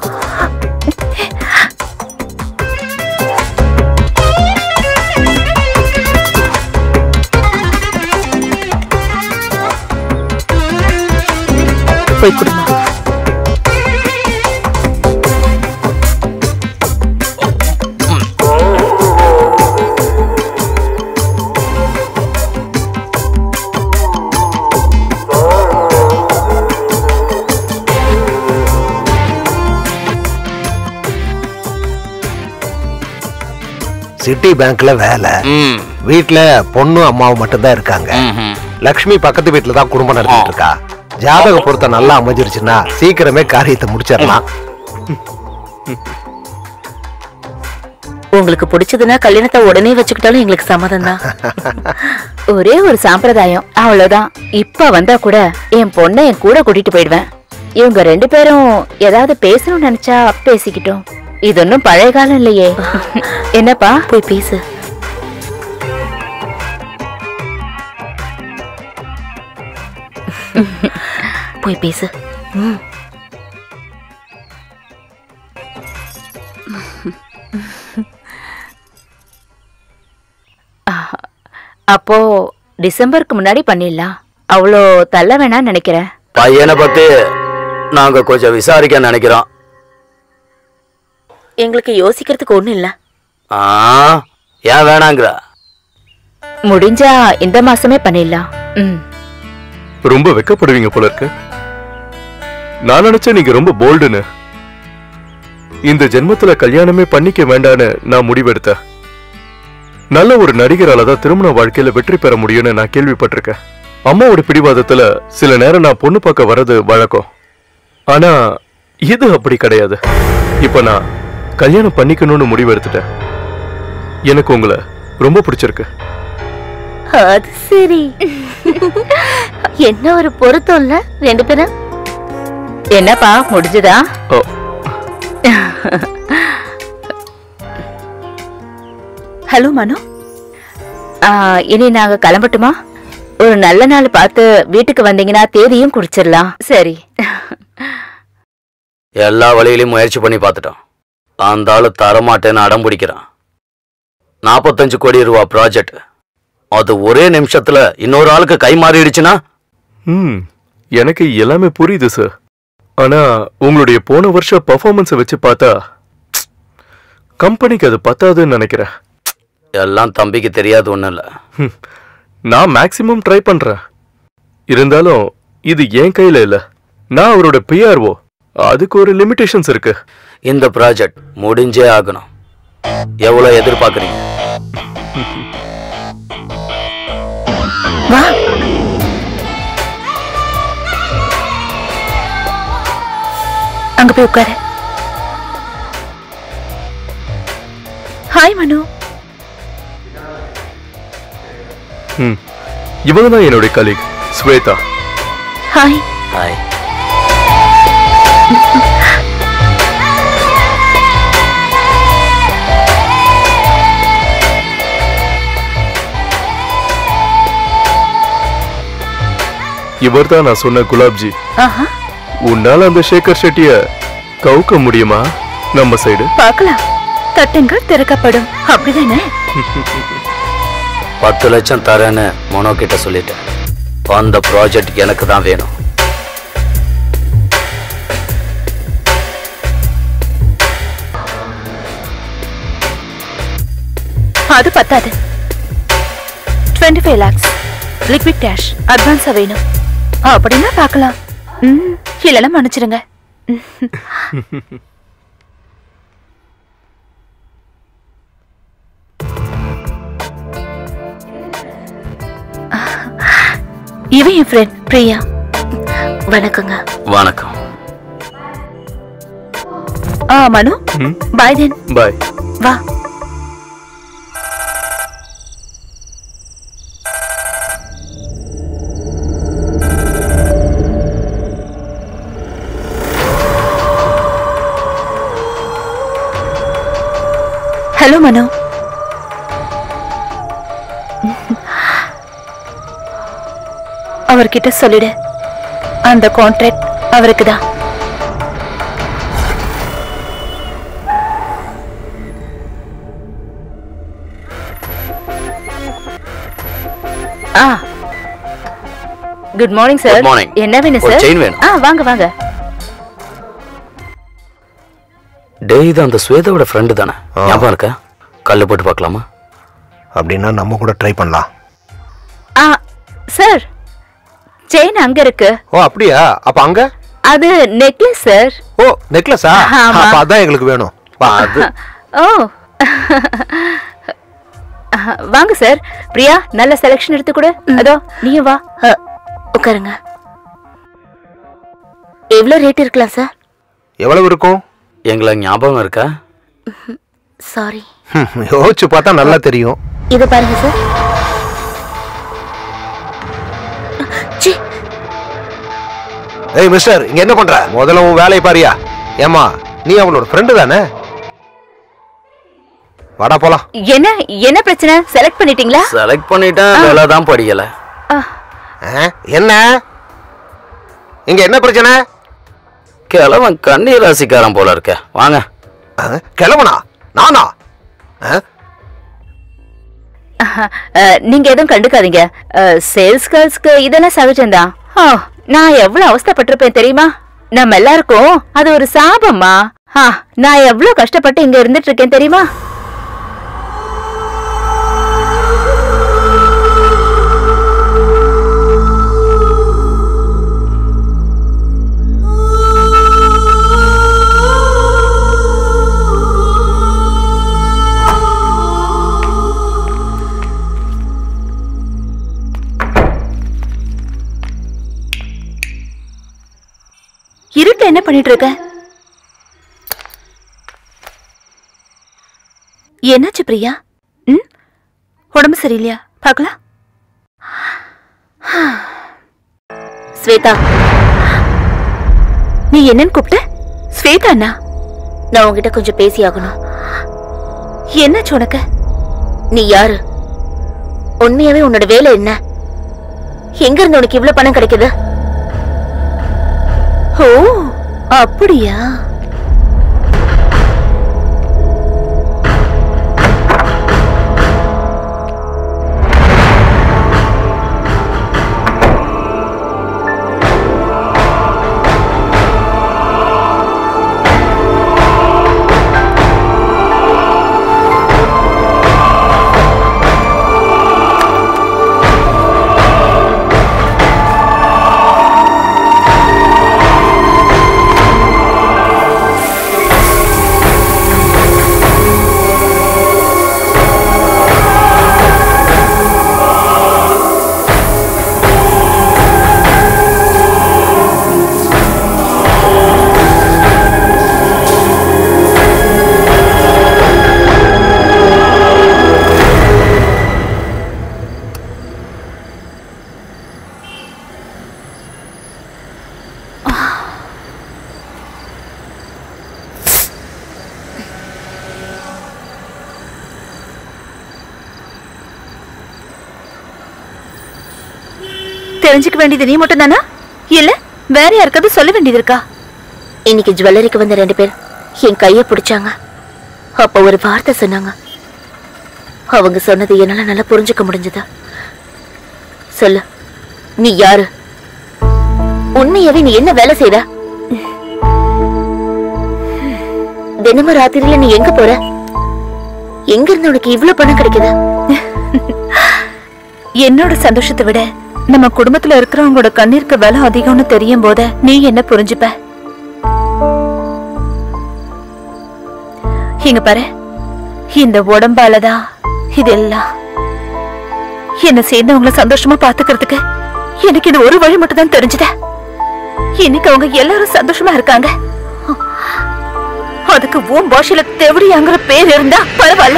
[SPEAKER 5] போய் குடுமா
[SPEAKER 2] சிட்டி பேங்க்ல வேலை
[SPEAKER 1] ம்
[SPEAKER 2] வீட்ல பொண்ணும் அம்மாவும் மட்டும்தான் இருக்காங்க
[SPEAKER 1] ம்ஹும்.
[SPEAKER 2] லக்ஷ்மி பக்கத்து வீட்டுல தான் குடும்பம் நடத்திட்டு இருக்கா ஜாதக பொருத்தம் நல்லா அமைஞ்சிருச்சுன்னா சீக்கிரமே காரியத்தை முடிச்சிடலாம்
[SPEAKER 5] உங்களுக்கு பிடிச்சதுன்னா கல்யாணத்தை உடனே வச்சுக்கிட்டாலும் எங்களுக்கு சம்மதம் தான்
[SPEAKER 3] ஒரே ஒரு சாம்பிரதாயம் அவ்வளவுதான் இப்ப வந்தா கூட என் பொண்ணை என் கூட கூட்டிட்டு போயிடுவேன் இவங்க ரெண்டு பேரும் ஏதாவது பேசணும்னு நினைச்சா பேசிக்கிட்டோம் இது ஒன்னும் பழைய காலம் இல்லையே என்னப்பா
[SPEAKER 5] போய் பேசு போய் பேசு ம்
[SPEAKER 3] அப்போ டிசம்பருக்கு முன்னாடி பண்ணிடலாம் அவ்வளோ தள்ள வேணாம்னு நினைக்கிறேன்
[SPEAKER 1] பையனை பத்தி நாங்க கொஞ்சம் விசாரிக்க நினைக்கிறோம்
[SPEAKER 5] எங்களுக்கு யோசிக்கிறதுக்கு ஒண்ணும் இல்ல
[SPEAKER 1] ஆ ஏன் வேணாங்கிற
[SPEAKER 3] முடிஞ்சா இந்த மாசமே பண்ணிடலாம் ம்
[SPEAKER 7] ரொம்ப வெக்கப்படுவீங்க போல இருக்கு நான் நினைச்சேன் நீங்க ரொம்ப போல்டுன்னு இந்த ஜென்மத்துல கல்யாணமே பண்ணிக்க வேண்டான்னு நான் முடிவெடுத்தேன் நல்ல ஒரு நடிகரால தான் திருமண வாழ்க்கையில வெற்றி பெற முடியும்னு நான் கேள்விப்பட்டிருக்கேன் அம்மாவோட பிடிவாதத்துல சில நேரம் நான் பொண்ணு பார்க்க வர்றது வழக்கம் ஆனா இது அப்படி கிடையாது இப்ப நான் கல்யாணம் பண்ணிக்கணும்னு முடிவு எடுத்துட்டேன் எனக்கு உங்களை ரொம்ப பிடிச்சிருக்கு
[SPEAKER 5] அது சரி என்ன ஒரு பொருத்தம் இல்ல ரெண்டு பேரும்
[SPEAKER 3] என்னப்பா முடிஞ்சுதா
[SPEAKER 7] ஓ
[SPEAKER 6] ஹலோ மனோ
[SPEAKER 3] ஆ, இனி நாங்க கிளம்பட்டுமா ஒரு நல்ல நாள் பார்த்து வீட்டுக்கு வந்தீங்கன்னா தேதியும் குறிச்சிடலாம் சரி
[SPEAKER 1] எல்லா வழியிலையும் முயற்சி பண்ணி பார்த்துட்டோம் அந்த ஆளு தரமாட்டேன்னு அடம் பிடிக்கிறான் நாற்பத்தஞ்சு கோடி ரூபா ப்ராஜெக்ட் அது ஒரே நிமிஷத்துல இன்னொரு ஆளுக்கு கை மாறிடுச்சுன்னா
[SPEAKER 7] ம் எனக்கு எல்லாமே புரியுது சார் ஆனா உங்களுடைய போன வருஷ பர்ஃபார்மன்ஸை வச்சு பார்த்தா கம்பெனிக்கு அது பத்தாதுன்னு நினைக்கிறேன்
[SPEAKER 1] எல்லாம் தம்பிக்கு தெரியாது ஒண்ணும் இல்ல
[SPEAKER 7] ஹம், நான் மேக்சிமம் ட்ரை பண்றேன் இருந்தாலும் இது என் கையில இல்ல நான் அவரோட பிஆர்ஓ அதுக்கு ஒரு லிமிடேஷன்ஸ் இருக்கு
[SPEAKER 1] இந்த ப்ராஜெக்ட் முடிஞ்சே ஆகணும் எவ்வளவு எதிர்பார்க்கறீங்க
[SPEAKER 6] வா அங்க போய் உட்காரு ஹாய் மனோ
[SPEAKER 7] ம் இவங்க தான் என்னுடைய கலீக் ஸ்வேதா
[SPEAKER 6] ஹாய்
[SPEAKER 1] ஹாய்
[SPEAKER 7] இவர் தான் நான் சொன்ன குலாப்ஜி
[SPEAKER 6] ஆஹா
[SPEAKER 7] உன்னால அந்த சேகர் ஷெட்டிய கவுக்க முடியுமா நம்ம சைடு
[SPEAKER 6] பார்க்கலாம் தட்டுங்கள் திறக்கப்படும் அப்படிதானே
[SPEAKER 1] பத்து லட்சம் தரேன்னு மனோ கிட்ட சொல்லிட்டேன் அந்த ப்ராஜெக்ட் எனக்கு தான் வேணும்
[SPEAKER 6] அது பத்தாது twenty five lakhs liquid cash அட்வான்ஸா வேணும் அப்படின்னா பார்க்கலாம் ம் இல்லைன்னா மன்னிச்சிடுங்க இவன் என் ஃப்ரெண்ட் பிரியா
[SPEAKER 5] வணக்கங்க
[SPEAKER 1] வணக்கம்
[SPEAKER 6] ஆ மனு
[SPEAKER 7] ம்
[SPEAKER 6] பாய் தென்
[SPEAKER 7] பாய்
[SPEAKER 6] வா ஹலோ மனோ அவர்கிட்ட சொல்லிடு அந்த கான்ட்ராக்ட் அவருக்கு தான்
[SPEAKER 3] ஆ good morning sir
[SPEAKER 1] Good morning.
[SPEAKER 3] என்ன வேணும்
[SPEAKER 1] ஒரு
[SPEAKER 3] சார்
[SPEAKER 1] chain வேணும்.
[SPEAKER 3] ஆ வாங்க வாங்க
[SPEAKER 1] டேய் இது அந்த ஸ்வேதாவோட ஃப்ரெண்டு தானே
[SPEAKER 2] ஆ.
[SPEAKER 1] ஞாபகம் இருக்கா கல்லு போட்டு பார்க்கலாமா
[SPEAKER 2] அப்படின்னா நம்ம கூட ட்ரை பண்ணலாம்
[SPEAKER 3] ஆ சார் செயின் அங்க இருக்கு
[SPEAKER 2] ஓ அப்படியா அப்ப அங்க
[SPEAKER 3] அது நெக்லஸ் சார்
[SPEAKER 2] ஓ நெக்லஸா
[SPEAKER 3] ஆமா.
[SPEAKER 2] அப்ப அதான் எங்களுக்கு வேணும் வா.
[SPEAKER 1] அது
[SPEAKER 3] ஓ வாங்க சார் பிரியா நல்ல செலெக்ஷன் எடுத்து கொடு அதோ நீயும் வா
[SPEAKER 5] அ, உட்காருங்க எவ்வளோ ரேட் இருக்கலாம் சார்
[SPEAKER 2] எவ்வளவு இருக்கும்
[SPEAKER 1] எங்களை ஞாபகம் இருக்கா
[SPEAKER 5] சாரி
[SPEAKER 2] ஹம், யோசிச்சு பார்த்தா நல்லா தெரியும்
[SPEAKER 5] இதை பாருங்க சார் ச்சீ,
[SPEAKER 2] ஏய் மிஸ்டர் இங்க என்ன பண்ற முதல்ல உன் வேலையை பாரியா ஏமா நீ அவனோட ஃப்ரெண்டு தானே வாடா போலாம்
[SPEAKER 3] என்ன என்ன பிரச்சனை செலக்ட் பண்ணிட்டீங்களா
[SPEAKER 1] செலக்ட் பண்ணிட்டேன் வேலை தான் படிக்கல
[SPEAKER 3] ஆ,
[SPEAKER 2] ஆ, என்ன இங்க என்ன பிரச்சனை
[SPEAKER 1] கிழவன் கன்னி ராசிக்காரன் போல இருக்க வாங்க
[SPEAKER 2] ஆ, கிளம்புனா நானா ஆ,
[SPEAKER 3] அஹ், நீங்க எதுவும் கண்டுக்காதீங்க சேல்ஸ் கேர்ள்ஸ்க்கு இதெல்லாம் சகஜம்தான் ஓ, நான் எவ்வளவு அவஸ்தைப்பட்டிருப்பேன் தெரியுமா நம்ம எல்லாருக்கும் அது ஒரு சாபம்மா ஆ, நான் எவ்வளவு கஷ்டப்பட்டு இங்க இருந்துட்டு இருக்கேன் தெரியுமா
[SPEAKER 6] இருட்டு என்ன பண்ணிட்டு இருக்க என்னாச்சு பிரியா ம் உடம்பு சரியில்லையா பார்க்கலாம்
[SPEAKER 5] ஸ்வேதா
[SPEAKER 6] நீ என்னன்னு கூப்பிட்ட ஸ்வேதா அண்ணா
[SPEAKER 5] நான் உன்கிட்ட கொஞ்சம் பேசி ஆகணும்
[SPEAKER 6] என்னாச்சு உனக்கு
[SPEAKER 5] நீ யாரு உண்மையாவே உன்னோட வேலை என்ன எங்க இருந்து உனக்கு இவ்ளோ பணம் கிடைக்குது
[SPEAKER 6] ஓ அப்படியா தெரிஞ்சுக்க வேண்டியது நீ மட்டும் தானா இல்ல வேற யாருக்காவது சொல்ல வேண்டியது இருக்கா
[SPEAKER 5] இன்னைக்கு ஜுவல்லரிக்கு வந்த ரெண்டு பேர் என் கைய பிடிச்சாங்க அப்ப ஒரு வார்த்தை சொன்னாங்க அவங்க சொன்னது என்னால நல்லா புரிஞ்சுக்க முடிஞ்சது சொல்லு நீ யாரு உண்மையாவே நீ என்ன வேலை செய்த தினமும் ராத்திரியில நீ எங்க போற எங்க இருந்து உனக்கு இவ்ளோ பணம் கிடைக்குது
[SPEAKER 6] என்னோட சந்தோஷத்தை விட நம்ம குடும்பத்துல இருக்கிறவங்களோட கண்ணீருக்கு விலை அதிகம்னு தெரியும் போத நீ என்ன புரிஞ்சுப்ப இங்க பாரு இந்த உடம்பாலதான் இதெல்லாம் என்ன சேர்ந்தவங்கள சந்தோஷமா பாத்துக்கிறதுக்கு எனக்கு இது ஒரு வழி மட்டும் தான் தெரிஞ்சத இன்னைக்கு அவங்க எல்லாரும் சந்தோஷமா இருக்காங்க அதுக்கு உன் பாஷையில தெவடியாங்கிற பேர் இருந்தா பரவாயில்ல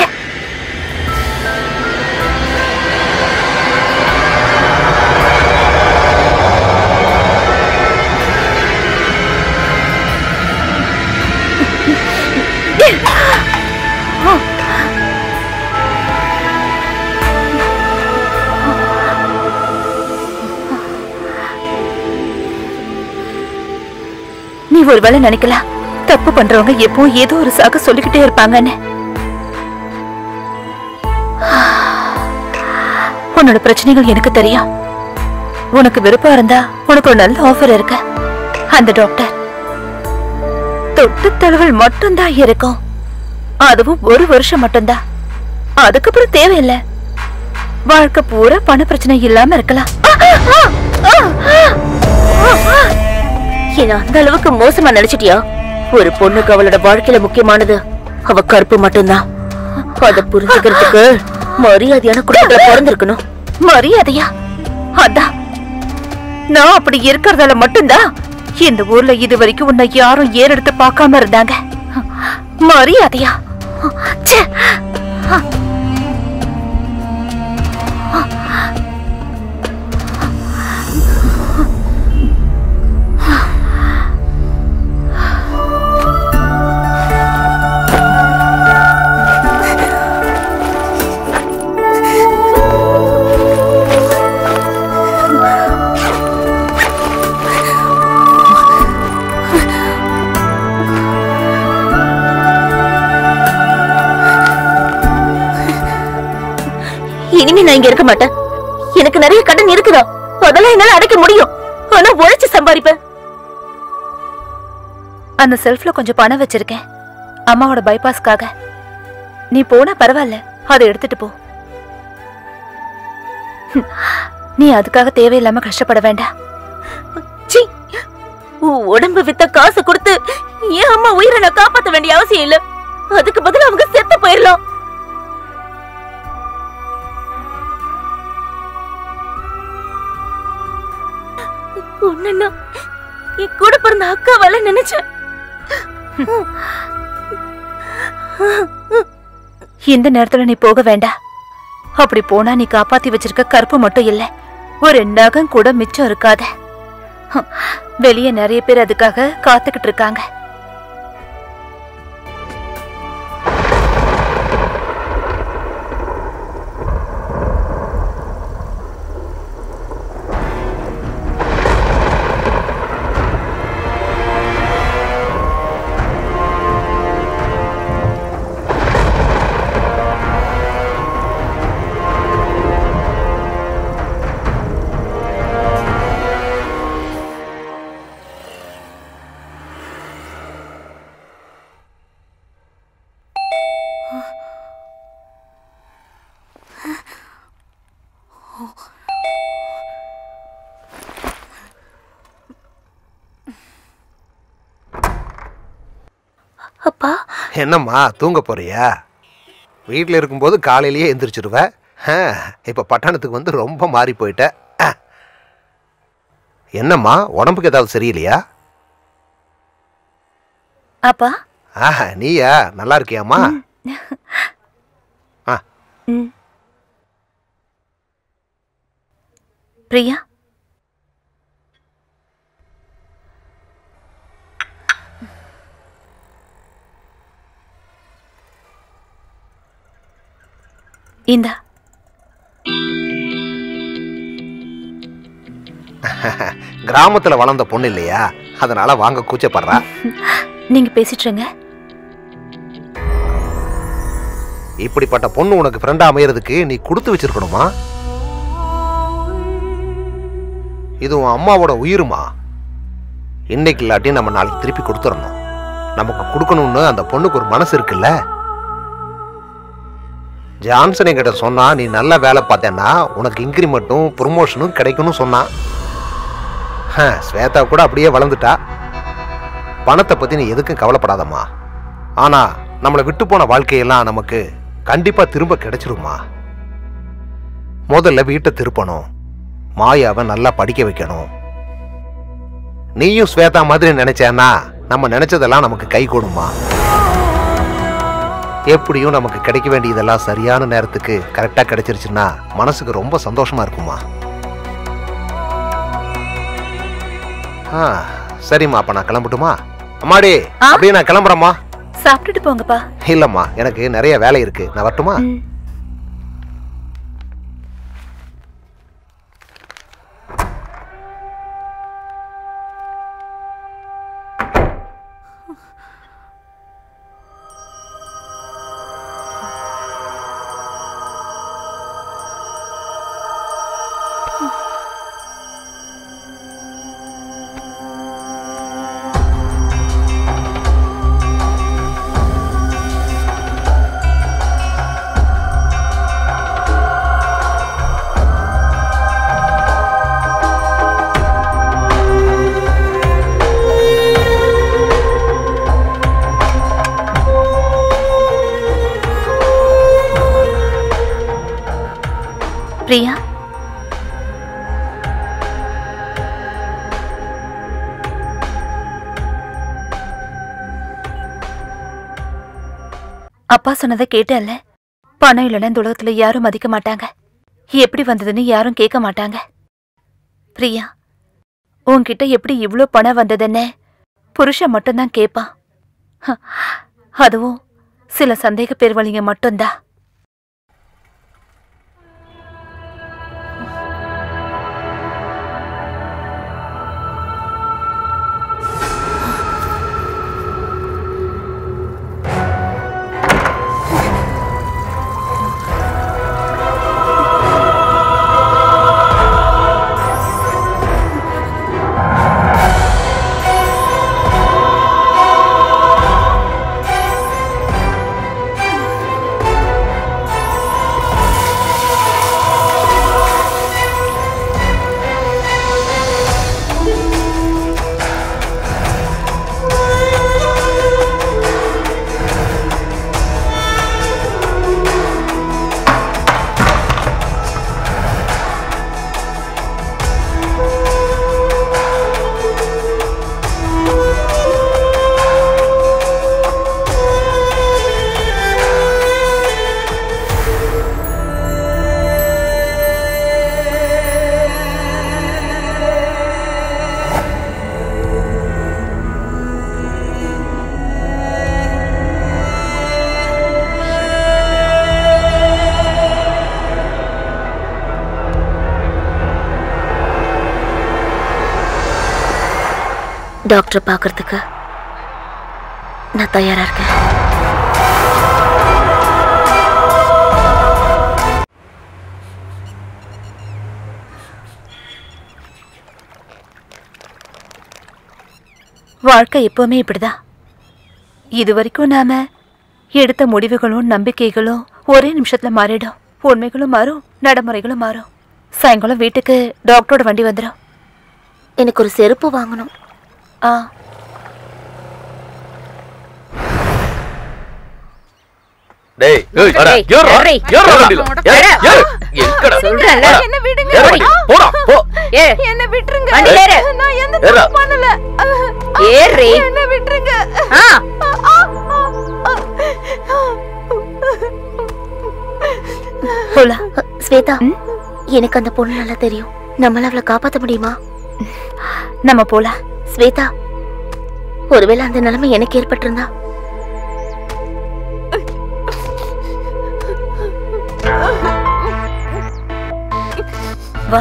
[SPEAKER 6] நீ ஒருவேளை நினைக்கலாம் தப்பு பண்றவங்க எப்பவும் ஏதோ ஒரு சாக சொல்லிக்கிட்டே இருப்பாங்கன்னு உன்னோட பிரச்சனைகள் எனக்கு தெரியும் உனக்கு விருப்பம் இருந்தா உனக்கு ஒரு நல்ல ஆஃபர் இருக்கு அந்த டாக்டர் தொட்டு தழுவல் மட்டும்தான் இருக்கும் அதுவும் ஒரு வருஷம் மட்டும்தான் அதுக்கப்புறம் தேவையில்லை வாழ்க்கை பூரா பண பிரச்சனை இல்லாம இருக்கலாம்
[SPEAKER 5] என்ன அந்த அளவுக்கு மோசமா நினைச்சிட்டியா ஒரு பொண்ணுக்கு அவளோட வாழ்க்கையில முக்கியமானது அவ கருப்பு மட்டும்தான் அத புரிஞ்சுக்கிறதுக்கு மரியாதையான குடும்பத்துல பிறந்திருக்கணும்
[SPEAKER 6] மரியாதையா அதான் நான் அப்படி இருக்கிறதால மட்டும்தான் இந்த ஊர்ல இது வரைக்கும் உன்னை யாரும் ஏறெடுத்து பார்க்காம இருந்தாங்க மரியாதையா ச்சே.
[SPEAKER 5] இனிமே நான் இங்க இருக்க மாட்டேன் எனக்கு நிறைய கடன் இருக்குதா அதெல்லாம் என்னால அடைக்க முடியும் ஆனா உழைச்சு சம்பாதிப்பேன்
[SPEAKER 6] அந்த செல்ஃப்ல கொஞ்சம் பணம் வச்சிருக்கேன் அம்மாவோட பைபாஸ்க்காக நீ போனா பரவாயில்ல அதை எடுத்துட்டு போ ஹம், நீ அதுக்காக தேவையில்லாம கஷ்டப்பட வேண்டாம்
[SPEAKER 5] சீ உன் உடம்பு வித்த காசு கொடுத்து என் அம்மா உயிரை நான் காப்பாத்த வேண்டிய அவசியம் இல்ல அதுக்கு பதிலா அவங்க செத்து போயிடலாம் உன்னை நான் என் கூட பிறந்த அக்காவால நினைச்சேன்
[SPEAKER 6] இந்த நேரத்துல நீ போக வேண்டாம் அப்படி போனா நீ காப்பாத்தி வச்சிருக்க கருப்பு மட்டும் இல்ல ஒரு நகம் கூட மிச்சம் இருக்காத ஹம், வெளிய நிறைய பேர் அதுக்காக காத்துக்கிட்டு இருக்காங்க
[SPEAKER 5] அப்பா
[SPEAKER 2] என்னம்மா தூங்க போறியா வீட்டில் இருக்கும்போது காலையிலேயே எந்திரிச்சிருவ ஆ, இப்ப பட்டணத்துக்கு வந்து ரொம்ப மாறி போயிட்ட ஆ. என்னம்மா உடம்புக்கு ஏதாவது சரியில்லையா
[SPEAKER 6] அப்பா
[SPEAKER 2] ஆ நீயா நல்லா இருக்கியாம்மா ஆ
[SPEAKER 6] ம். பிரியா இந்தா
[SPEAKER 2] கிராமத்துல வளர்ந்த பொண்ணு இல்லையா அதனால வாங்க கூச்சப்படுறா
[SPEAKER 6] நீங்க பேசிட்டு இருங்க
[SPEAKER 2] இப்படிப்பட்ட பொண்ணு உனக்கு ஃப்ரெண்டா அமையறதுக்கு நீ கொடுத்து வச்சிருக்கணுமா இது உன் அம்மாவோட உயிருமா இன்னைக்கு இல்லாட்டி நம்ம நாளைக்கு திருப்பி கொடுத்துடணும் நமக்கு கொடுக்கணும்னு அந்த பொண்ணுக்கு ஒரு மனசு இருக்குல்ல ஜான்சன் என்கிட்ட சொன்னா நீ நல்லா வேலை பார்த்தேன்னா உனக்கு இன்க்ரிமெண்ட்டும் ப்ரொமோஷனும் கிடைக்கும்னு சொன்னான் ஹ, ஸ்வேதா கூட அப்படியே வளர்ந்துட்டா பணத்தை பத்தி நீ எதுக்கும் கவலைப்படாதம்மா ஆனா நம்மளை விட்டு போன வாழ்க்கையெல்லாம் நமக்கு கண்டிப்பா திரும்ப கிடைச்சிருமா முதல்ல வீட்டை திருப்பணும் மாயாவை நல்லா படிக்க வைக்கணும் நீயும் ஸ்வேதா மாதிரி நினைச்சேன்னா நம்ம நினைச்சதெல்லாம் நமக்கு கை கொடுமா எப்படியும் நமக்கு கிடைக்க வேண்டியதெல்லாம் சரியான நேரத்துக்கு கரெக்டா கிடைச்சிருச்சுன்னா மனசுக்கு ரொம்ப சந்தோஷமா இருக்குமா ஆ சரிம்மா அப்ப நான் கிளம்பட்டுமா அம்மாடி
[SPEAKER 6] ஆ?
[SPEAKER 2] அப்படியே நான் கிளம்புறேம்மா
[SPEAKER 6] சாப்பிட்டுட்டு போங்கப்பா
[SPEAKER 2] இல்லம்மா எனக்கு நிறைய வேலை இருக்கு நான் வரட்டுமா
[SPEAKER 6] ம். பிரியா அப்பா சொன்னதை கேட்டல்ல பணம் இல்லைன்னா இந்த உலகத்துல யாரும் மதிக்க மாட்டாங்க எப்படி வந்ததுன்னு யாரும் கேட்க மாட்டாங்க பிரியா உன்கிட்ட எப்படி இவ்ளோ பணம் வந்ததுன்னு புருஷன் மட்டும்தான் கேட்பான் ஹ, அதுவும் சில சந்தேக பேர் வழிங்க மட்டும்தான்
[SPEAKER 5] டாக்டரை பார்க்கறதுக்கு நான் தயாரா இருக்கேன்
[SPEAKER 6] வாழ்க்கை எப்பவுமே இப்படிதான் இது வரைக்கும் நாம எடுத்த முடிவுகளும் நம்பிக்கைகளும் ஒரே நிமிஷத்துல மாறிடும் உண்மைகளும் மாறும் நடைமுறைகளும் மாறும் சாயங்காலம் வீட்டுக்கு டாக்டரோட வண்டி வந்துடும்
[SPEAKER 5] எனக்கு ஒரு செருப்பு வாங்கணும்
[SPEAKER 6] ஆ
[SPEAKER 1] டேய்
[SPEAKER 7] ஏய்,
[SPEAKER 1] வாடா.
[SPEAKER 3] ஏய்,
[SPEAKER 7] ஏறுடா,
[SPEAKER 3] ஏறி.
[SPEAKER 7] ஏறுடா வண்டியில. ஏறு, ஏறு. எங்கடா?
[SPEAKER 3] சொல்றேன்ல.
[SPEAKER 6] என்ன விடுங்க
[SPEAKER 7] ஏறு வண்டி. போடா, போ.
[SPEAKER 3] ஏ
[SPEAKER 6] என்ன விட்டுருங்க
[SPEAKER 3] வண்டியில ஏறு.
[SPEAKER 6] நான் எந்த
[SPEAKER 7] ஏறுடா.
[SPEAKER 6] தப்பு பண்ணல
[SPEAKER 3] ஏறி
[SPEAKER 6] என்ன விட்டுருங்க
[SPEAKER 3] ஆ
[SPEAKER 5] போலா ஸ்வேதா எனக்கு அந்த பொண்ணு நல்லா தெரியும் நம்மளால அவளை காப்பாத்த முடியுமா
[SPEAKER 6] நம்ம போலாம்
[SPEAKER 5] ஸ்வேதா ஒருவேளை அந்த நிலைமை எனக்கு ஏற்பட்டிருந்தா
[SPEAKER 6] வா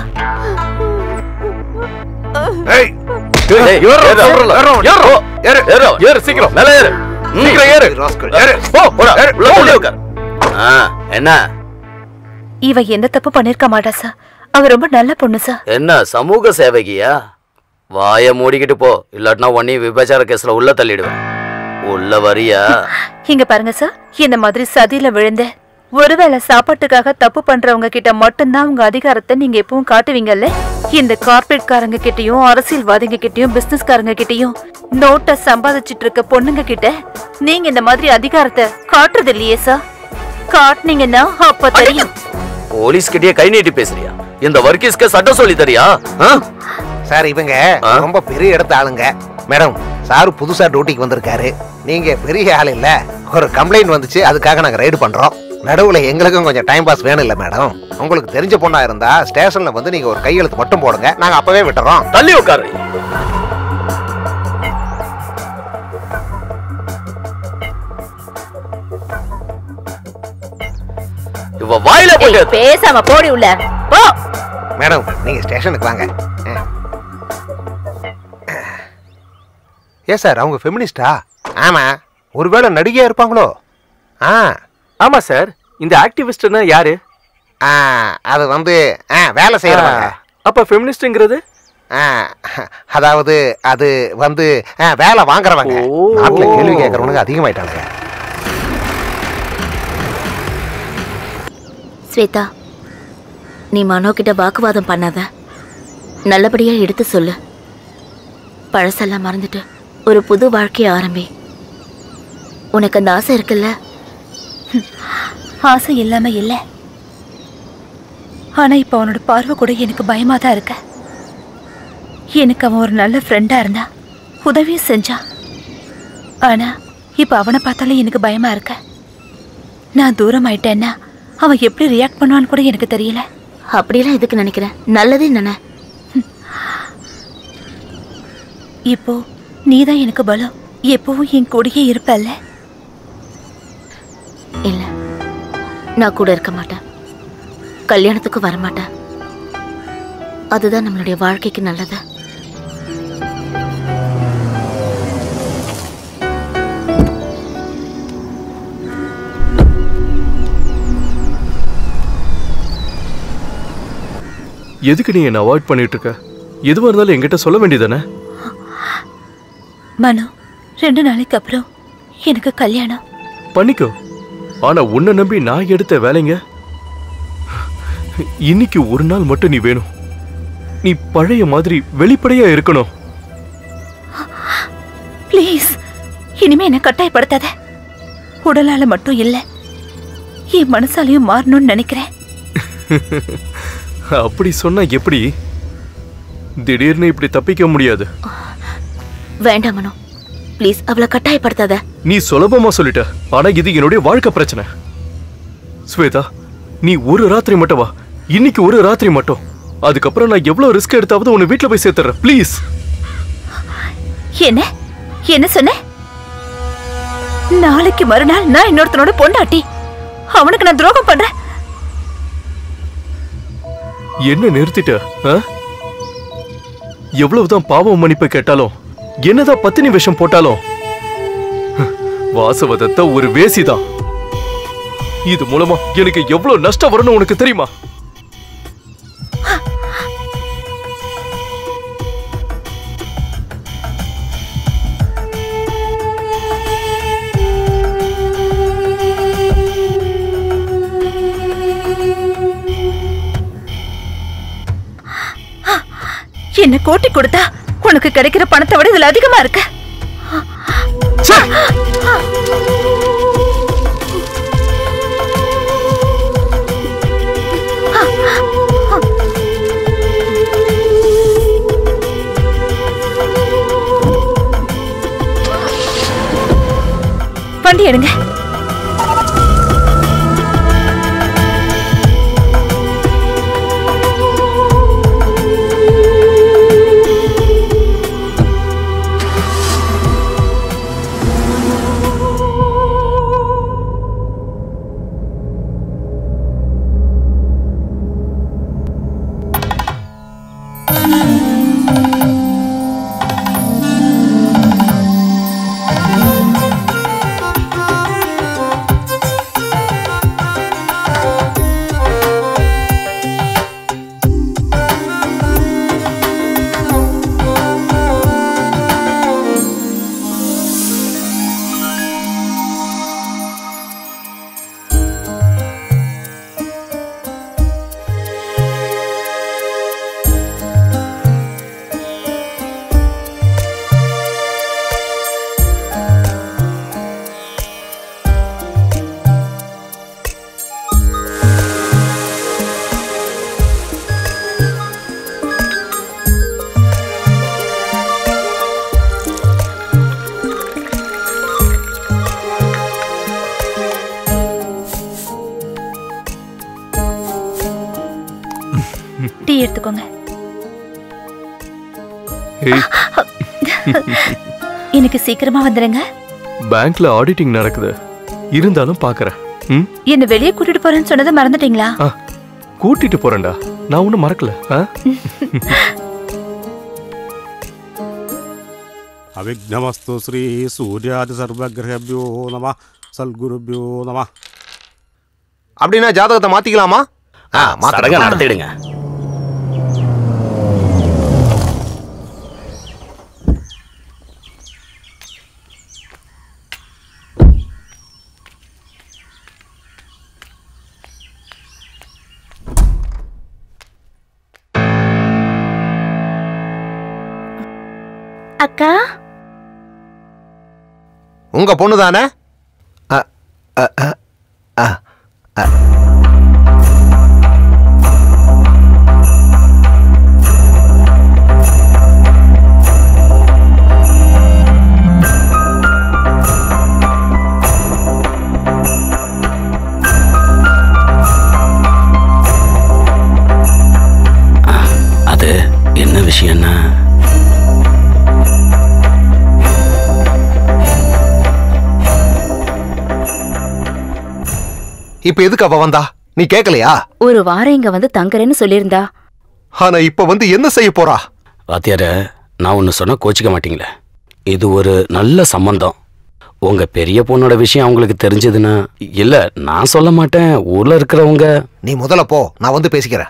[SPEAKER 2] ஏய்
[SPEAKER 7] ஏய், ஏறுடா,
[SPEAKER 2] ஏறு,
[SPEAKER 7] சொல்றேன்ல.
[SPEAKER 2] ஏறு,
[SPEAKER 7] ஏறு.
[SPEAKER 2] ஏறு.
[SPEAKER 7] ஏறு, ஏறு, சீக்கிரம் மேல ஏறு சீக்கிரம் ஏறு
[SPEAKER 2] ராஸ்கல், ஏறு.
[SPEAKER 7] போ, போடா.
[SPEAKER 2] ஏறு,
[SPEAKER 7] உள்ள
[SPEAKER 2] போ.
[SPEAKER 7] உள்ளே உட்காரு.
[SPEAKER 1] ஆ, என்ன
[SPEAKER 6] இவ எந்த தப்பு பண்ணிருக்க மாட்டா சார் அவ ரொம்ப நல்ல பொண்ணு சார்
[SPEAKER 1] என்ன சமூக சேவகியா வாய மூடிக்கிட்டு போ இல்லாட்டினா உன்னையும் விபச்சார கேஸ்ல உள்ள தள்ளிடுவேன் உள்ள வரியா
[SPEAKER 6] இங்க பாருங்க சார் இந்த மாதிரி சதியில விழுந்த ஒருவேளை சாப்பாட்டுக்காக தப்பு பண்றவங்க கிட்ட மட்டும்தான் உங்க அதிகாரத்தை நீங்க எப்பவும் காட்டுவீங்கல்ல இந்த கார்பரேட் காரங்க கிட்டயும் அரசியல்வாதிங்க கிட்டயும் பிசினஸ்காரங்க கிட்டயும் நோட்டை சம்பாதிச்சிட்டு இருக்க பொண்ணுங்க கிட்ட நீங்க இந்த மாதிரி அதிகாரத்தை காட்டுறது இல்லையே சார் காட்டுனீங்கன்னா அப்ப தெரியும்
[SPEAKER 1] போலீஸ் கிட்டயே கை நீட்டி பேசுறியா இந்த வர்க்கீஸ்க்கு சட்டம் சொல்லி தரியா ஆ?
[SPEAKER 2] சார் இவங்க
[SPEAKER 1] ஆ?
[SPEAKER 2] ரொம்ப பெரிய இடத்த ஆளுங்க மேடம் சார் புதுசா டியூட்டிக்கு வந்திருக்காரு நீங்க பெரிய ஆள் இல்ல ஒரு கம்ப்ளைண்ட் வந்துச்சு அதுக்காக நாங்க ரைடு பண்றோம் நடுவுல எங்களுக்கும் கொஞ்சம் டைம் பாஸ் வேணும் இல்ல மேடம் உங்களுக்கு தெரிஞ்ச பொண்ணா இருந்தா ஸ்டேஷன்ல வந்து நீங்க ஒரு கையெழுத்து மட்டும் போடுங்க நாங்க அப்பவே விட்டுறோம்
[SPEAKER 1] தள்ளி உட்காரு இவ வாயில
[SPEAKER 3] ஏய்,
[SPEAKER 1] போட்டு
[SPEAKER 3] பேசாம போடி உள்ள போ
[SPEAKER 2] மேடம் நீங்க ஸ்டேஷனுக்கு வாங்க ஏ சார் அவங்க ஃபெமினிஸ்டா ஆமா ஒருவேளை நடிகையா இருப்பாங்களோ ஆ
[SPEAKER 7] ஆமா சார் இந்த ஆக்டிவிஸ்ட்னா யாரு
[SPEAKER 2] ஆ அது வந்து ஆ வேலை செய்யறவங்க
[SPEAKER 7] அப்ப ஃபெமினிஸ்ட்ங்கிறது
[SPEAKER 2] ஆ, அதாவது அது வந்து ஆ, வேலை வாங்குறவங்க
[SPEAKER 7] ஓ.
[SPEAKER 2] நாட்டுல கேள்வி கேட்கறவனுக்கு அதிகமாயிட்டாங்க
[SPEAKER 5] ஸ்வேதா நீ மனோ கிட்ட வாக்குவாதம் பண்ணாத நல்லபடியா எடுத்து சொல்லு பழசெல்லாம் மறந்துட்டு ஒரு புது வாழ்க்கைய ஆரம்பி உனக்கு அந்த ஆசை இருக்குல்ல
[SPEAKER 6] ஆசை இல்லாம இல்ல ஆனா இப்ப அவனோட பார்வை கூட எனக்கு பயமா தான் இருக்க எனக்கு அவன் ஒரு நல்ல ஃப்ரெண்டா இருந்தா உதவியும் செஞ்சான் ஆனா இப்ப அவனை பார்த்தாலே எனக்கு பயமா இருக்க நான் தூரம் ஆயிட்டேன்னா அவன் எப்படி ரியாக்ட் பண்ணுவான்னு கூட எனக்கு தெரியல
[SPEAKER 5] அப்படியெல்லாம் எதுக்கு நினைக்கிறேன் நல்லதே நினை
[SPEAKER 6] இப்போ நீதான் எனக்கு பலம் எப்பவும் என் கூடயே இருப்பல்ல
[SPEAKER 5] இல்ல நான் கூட இருக்க மாட்டேன் கல்யாணத்துக்கு வர மாட்டேன் அதுதான் நம்மளுடைய வாழ்க்கைக்கு நல்லது
[SPEAKER 7] எதுக்கு நீ என்ன அவாய்ட் பண்ணிட்டு இருக்க எதுவா இருந்தாலும் என்கிட்ட சொல்ல வேண்டியதானே
[SPEAKER 6] மனு ரெண்டு நாளைக்கு அப்புறம் எனக்கு கல்யாணம்
[SPEAKER 7] பண்ணிக்கோ ஆனா உன்னை நம்பி நான் எடுத்த வேலைங்க இன்னைக்கு ஒரு நாள் மட்டும் நீ வேணும் நீ பழைய மாதிரி வெளிப்படையா இருக்கணும்
[SPEAKER 6] ப்ளீஸ் இனிமே என்ன கட்டாயப்படுத்தாத உடலால மட்டும் இல்ல என் மனசாலையும் மாறணும்னு நினைக்கிறேன்
[SPEAKER 7] அப்படி சொன்னா எப்படி திடீர்னு இப்படி தப்பிக்க முடியாது
[SPEAKER 5] வேண்டாம் மனோ ப்ளீஸ் அவளை கட்டாயப்படுத்தாத
[SPEAKER 7] நீ சுலபமா சொல்லிட்ட ஆனா இது என்னுடைய வாழ்க்கை பிரச்சனை ஸ்வேதா நீ ஒரு ராத்திரி மட்டும் வா இன்னைக்கு ஒரு ராத்திரி மட்டும் அதுக்கப்புறம் நான் எவ்வளவு ரிஸ்க் எடுத்தாவது உன்னை வீட்ல போய் சேர்த்துறேன் ப்ளீஸ்
[SPEAKER 6] என்ன என்ன சொன்ன நாளைக்கு மறுநாள் நான் இன்னொருத்தனோட பொண்டாட்டி அவனுக்கு நான் துரோகம் பண்றேன்
[SPEAKER 7] என்ன நிறுத்திட்ட ஆ? எவ்வளவுதான் பாவம் மன்னிப்பு கேட்டாலும் என்னதான் பத்தினி விஷம் போட்டாலும் வாசவதத்த ஒரு வேசிதான் இது மூலமா எனக்கு எவ்வளவு நஷ்டம் வரும்னு உனக்கு தெரியுமா
[SPEAKER 6] என்ன கோட்டி கொடுத்தா உனக்கு கிடைக்கிற பணத்தை விட இதுல அதிகமா இருக்கு வண்டி எடுங்க டீ எடுத்துக்கோங்க
[SPEAKER 7] ஏய்
[SPEAKER 6] எனக்கு சீக்கிரமா வந்துருங்க
[SPEAKER 7] பேங்க்ல ஆடிட்டிங் நடக்குது இருந்தாலும் பாக்குறேன் ம்
[SPEAKER 6] என்ன வெளியே கூட்டிட்டு போறேன்னு சொன்னதை மறந்துட்டீங்களா
[SPEAKER 7] ஆ கூட்டிட்டு போறேன்டா நான் ஒன்னும் மறக்கல ஆ
[SPEAKER 8] అవిఘ్నమస్తు శ్రీ సూర్యాది సర్వగ్రహభ్యో నమ సల్గురుభ్యో నమ
[SPEAKER 2] அப்படின்னா ஜாதகத்தை மாத்திக்கலாமா ஆ
[SPEAKER 1] சடங்க
[SPEAKER 2] மாத்தடங்க
[SPEAKER 1] நடத்திடுங்க
[SPEAKER 5] அக்கா
[SPEAKER 2] உங்க பொண்ணு தானே அ, அ, அ, அ, அ.
[SPEAKER 1] அது என்ன விஷயம்னா
[SPEAKER 2] இப்ப எதுக்கு அவ வந்தா நீ கேக்கலையா
[SPEAKER 3] ஒரு வாரம் இங்க வந்து தங்குறேன்னு சொல்லியிருந்தா
[SPEAKER 2] ஆனா இப்ப வந்து என்ன செய்ய போறா
[SPEAKER 1] வாத்தியார நான் ஒன்று சொன்னா கோச்சிக்க மாட்டீங்களே இது ஒரு நல்ல சம்பந்தம் உங்க பெரிய பொண்ணோட விஷயம் அவங்களுக்கு தெரிஞ்சதுன்னா இல்ல நான் சொல்ல மாட்டேன் ஊர்ல இருக்கிறவங்க
[SPEAKER 2] நீ முதல்ல போ நான் வந்து பேசிக்கிறேன்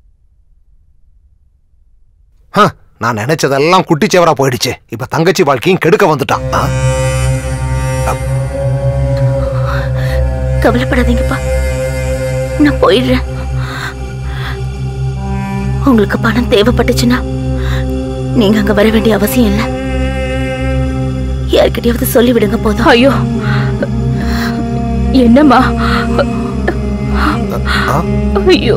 [SPEAKER 2] ஹ, நான் நினைச்சதெல்லாம் குட்டிச்சவரா போயிடுச்சு இப்ப தங்கச்சி வாழ்க்கையும் கெடுக்க வந்துட்டான் ஆ?
[SPEAKER 5] கவலைப்படாதீங்கப்பா நான் போயிடுறேன் உங்களுக்கு பணம் தேவைப்பட்டுச்சுன்னா நீங்க அங்க வர வேண்டிய அவசியம் இல்லை யார்கிட்டயாவது சொல்லி விடுங்க போதும்
[SPEAKER 3] ஐயோ என்னம்மா ஐயோ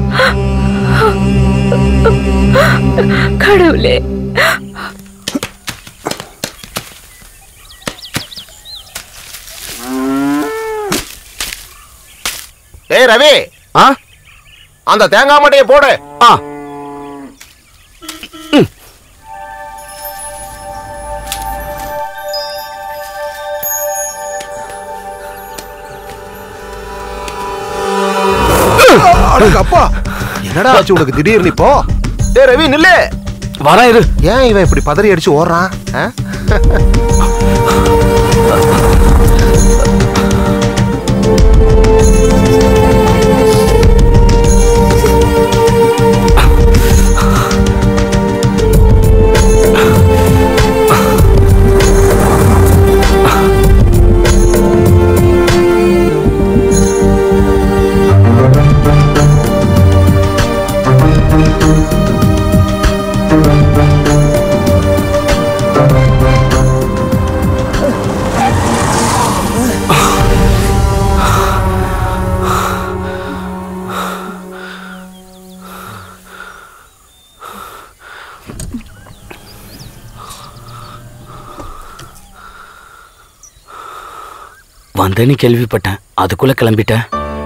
[SPEAKER 3] கடவுளே
[SPEAKER 2] ஏய் ரவி
[SPEAKER 1] ஆ
[SPEAKER 2] அந்த தேங்காய் மட்டையை போடு
[SPEAKER 1] ஆ
[SPEAKER 2] அடங்க அப்பா என்னடா ஆச்சு உனக்கு திடீர்னு இப்போ டேய் ரவி நில்லு
[SPEAKER 1] வரேன் இரு
[SPEAKER 2] ஏன் இவன் இப்படி பதறி அடிச்சு ஓடுறான் ஆ?
[SPEAKER 1] வந்தேன்னு கேள்விப்பட்டேன் அதுக்குள்ள கிளம்பிட்டேன்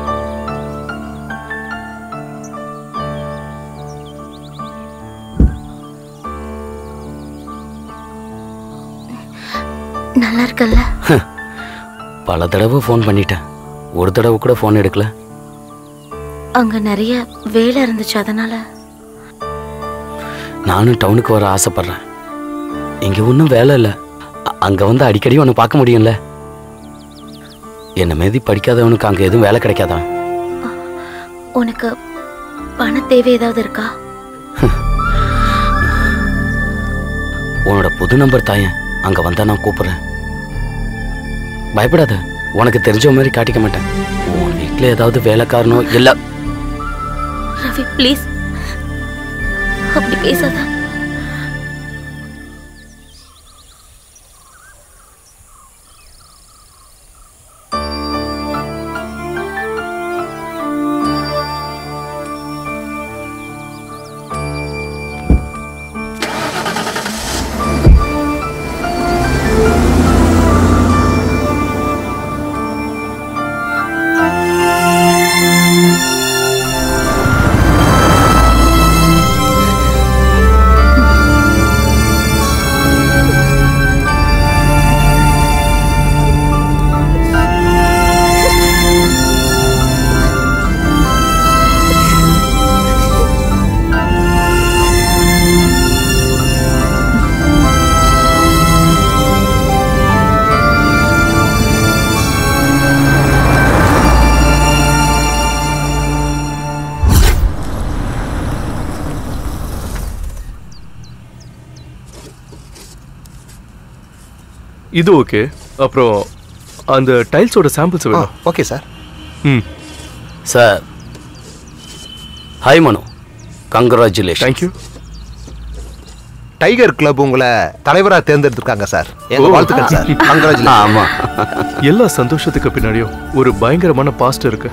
[SPEAKER 5] நல்லா இருக்கல்ல
[SPEAKER 1] பல தடவை ஃபோன் பண்ணிட்டேன் ஒரு தடவை கூட ஃபோன் எடுக்கல
[SPEAKER 5] அங்க நிறைய வேலை இருந்துச்சு அதனால
[SPEAKER 1] நானும் டவுனுக்கு வர ஆசைப்படுறேன் இங்க ஒன்றும் வேலை இல்லை அ- அங்க வந்து அடிக்கடி உன்னை பார்க்க முடியும்ல என்னை மீதி படிக்காதவனுக்கு அங்க எதுவும் வேலை கிடைக்காதா
[SPEAKER 5] உனக்கு பண தேவை ஏதாவது இருக்கா
[SPEAKER 1] உன்னோட புது நம்பர் தாயேன் அங்க வந்தா நான் கூப்பிடுறேன் பயப்படாத உனக்கு தெரிஞ்ச மாதிரி காட்டிக்க மாட்டேன் உன் வீட்டில் ஏதாவது வேலைக்காரனோ இல்லை
[SPEAKER 5] ரவி ப்ளீஸ் அப்படி பேசாத
[SPEAKER 7] இது ஓகே அப்புறம் அந்த டைல்ஸோட சாம்பிள்ஸ்
[SPEAKER 2] ஆ,
[SPEAKER 7] வேணும்
[SPEAKER 2] ஓகே சார்
[SPEAKER 7] ம்
[SPEAKER 1] sir hi Manu congratulation
[SPEAKER 7] thank you
[SPEAKER 2] tiger club உங்களை தலைவரா தேர்ந்தெடுத்திருக்காங்க சார் எங்க
[SPEAKER 7] ஓ.
[SPEAKER 2] வாழ்த்துக்கள் சார் கங்க்ராச்சுலேஷன்
[SPEAKER 1] ஆமா
[SPEAKER 7] எல்லா சந்தோஷத்துக்கு பின்னாடியும் ஒரு பயங்கரமான பாஸ்ட் இருக்கு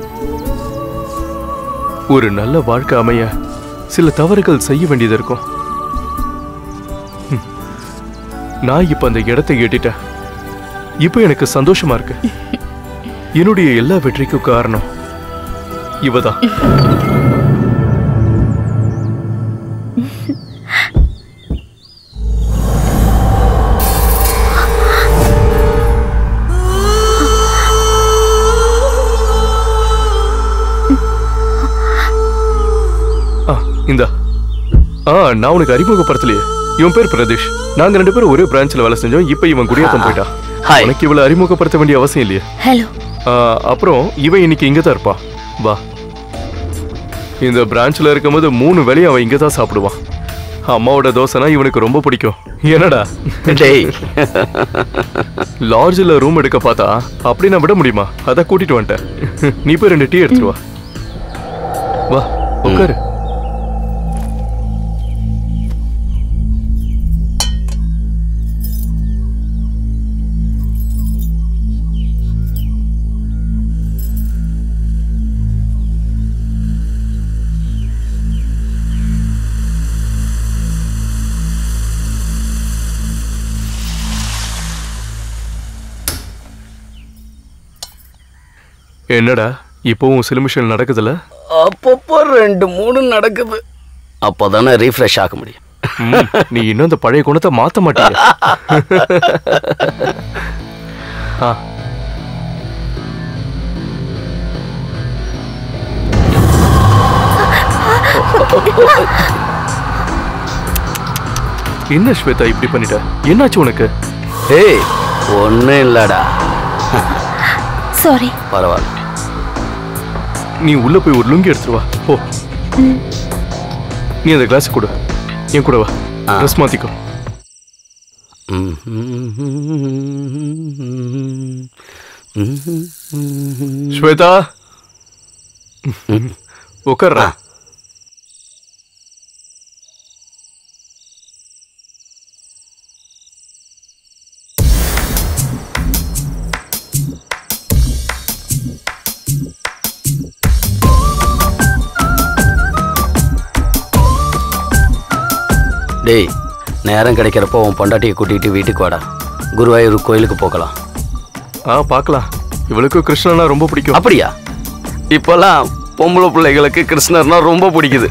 [SPEAKER 7] ஒரு நல்ல வாழ்க்கை அமைய சில தவறுகள் செய்ய வேண்டியது இருக்கும் ஹம். நான் இப்ப அந்த இடத்தை எட்டிட்டேன் இப்போ எனக்கு சந்தோஷமா இருக்கு என்னுடைய எல்லா வெற்றிக்கும் காரணம் இவதான் ஆ இந்தா ஆ நான் உனக்கு அறிமுகப்படுத்தலையே இவன் பேர் பிரதீஷ் நாங்க ரெண்டு பேரும் ஒரே பிரான்ச்ல வேலை செஞ்சோம் இப்போ இவன் குடியாத்தம் போயிட்டான்
[SPEAKER 1] ஹாய்
[SPEAKER 7] உனக்கு இவ்வளவு அறிமுகப்படுத்த வேண்டிய அவசியம் இல்லையே
[SPEAKER 5] ஹலோ
[SPEAKER 7] ஆ, அப்புறம் இவன் இன்னைக்கு இங்க தான் இருப்பா வா இந்த பிரான்ச்ல இருக்கும்போது மூணு வேளையும் அவன் இங்க தான் சாப்பிடுவான் அம்மாவோட தோசைனா இவனுக்கு ரொம்ப பிடிக்கும் என்னடா
[SPEAKER 1] டேய்
[SPEAKER 7] லாட்ஜில் ரூம் எடுக்க பார்த்தா அப்படி நான் விட முடியுமா அதான் கூட்டிட்டு வந்துட்டேன் நீ போய் ரெண்டு டீ எடுத்துட்டு வா வா உட்காரு என்னடா இப்போவும் சிலுமிஷன் நடக்குதுல்ல
[SPEAKER 1] அப்பப்போ ரெண்டு மூணு நடக்குது அப்போதானே ரீஃப்ரெஷ் ஆக முடியும்
[SPEAKER 7] ம், நீ இன்னும் அந்த பழைய குணத்தை மாத்த மாட்டீங்க ஆ என்ன ஸ்வேதா இப்படி பண்ணிட்ட என்னாச்சு உனக்கு
[SPEAKER 1] ஏய் ஒன்றும் இல்லடா
[SPEAKER 6] சாரி
[SPEAKER 1] பரவாயில்ல
[SPEAKER 7] நீ உள்ள போய் ஒரு லுங்கி எடுத்துட்டு வா போ நீ அந்த கிளாஸ் கொடு என் கூட வா
[SPEAKER 1] ஆ.
[SPEAKER 7] ட்ரெஸ் மாத்திக்கோ ஸ்வேதா உட்கார்றா
[SPEAKER 1] டேய் நேரம் கிடைக்கிறப்போ உன் பொண்டாட்டியை கூட்டிகிட்டு வீட்டுக்கு வாடா குருவாயூர் கோயிலுக்கு போகலாம்
[SPEAKER 7] ஆ பார்க்கலாம் இவளுக்கு கிருஷ்ணனா ரொம்ப பிடிக்கும்
[SPEAKER 1] அப்படியா இப்போல்லாம் பொம்பளை பிள்ளைகளுக்கு கிருஷ்ணர்னா ரொம்ப பிடிக்குது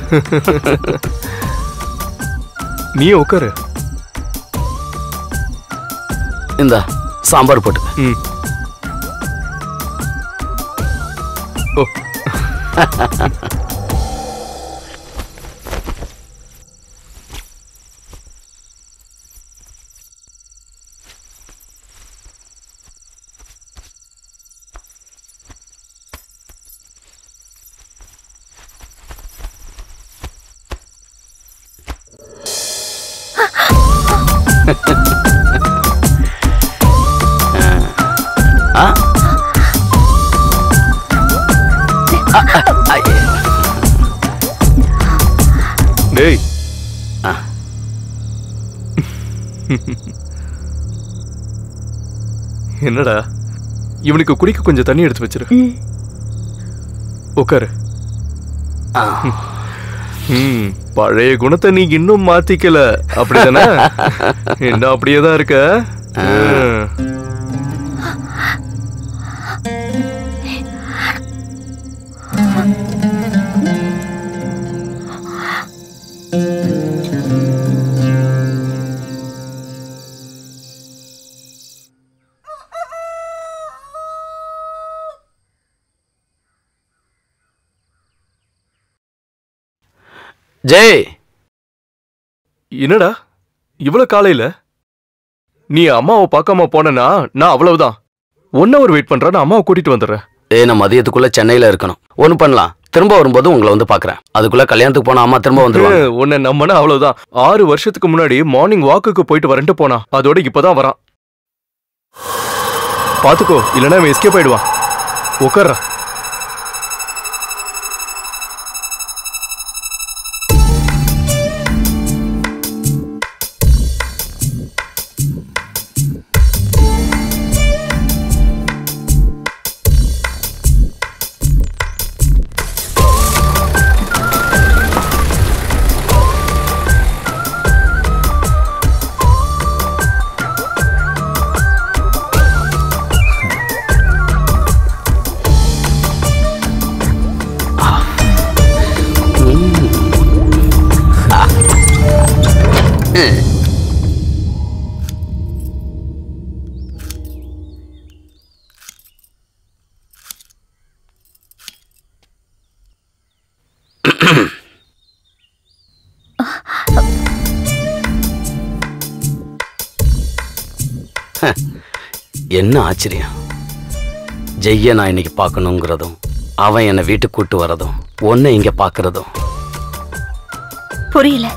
[SPEAKER 7] நீ உட்காரு
[SPEAKER 1] இந்த சாம்பார் போட்டுக்க
[SPEAKER 7] ம் ஓ
[SPEAKER 1] ஆ ஐயே.
[SPEAKER 7] டேய்
[SPEAKER 1] ஆ.
[SPEAKER 7] என்னடா இவனுக்கு குடிக்க கொஞ்சம் தண்ணி எடுத்து வச்சிரு
[SPEAKER 6] ம்
[SPEAKER 7] உட்காரு
[SPEAKER 1] ஆ.
[SPEAKER 7] ம் பழைய குணத்தை நீ இன்னும் மாத்திக்கல அப்படிதானே என்ன அப்படியே தான் இருக்க ம்.
[SPEAKER 1] ஜெய்
[SPEAKER 7] என்னடா இவ்வளவு காலையில நீ அம்மாவை பார்க்காம போனனா நான் அவ்வளவுதான் ஒன் ஹவர் வெயிட் பண்றேன் நான் அம்மாவை கூட்டிட்டு வந்துடுறேன்
[SPEAKER 1] ஏய் நான் மதியத்துக்குள்ள சென்னையில இருக்கணும் ஒன்று பண்ணலாம் திரும்ப வரும்போது உங்களை வந்து பார்க்கறேன் அதுக்குள்ள கல்யாணத்துக்கு போனா அம்மா திரும்ப வந்துருவாங்க
[SPEAKER 7] ஏய், உன்னை நம்பனா அவ்வளவுதான் ஆறு வருஷத்துக்கு முன்னாடி மார்னிங் வாக்குக்கு போயிட்டு வரேன்ட்டு போனா அதோட இப்பதான் வரான் பாத்துக்கோ இல்லைன்னா அவன் எஸ்கேப் ஆயிடுவான் உட்கார்றா
[SPEAKER 1] என்ன ஆச்சரியம் ஜெய்ய நான் இன்னைக்கு பார்க்கணுங்கிறதும் அவன் என்னை வீட்டுக்கு கூட்டு வரதும் ஒன்றை இங்க பார்க்கறதும்
[SPEAKER 6] புரியல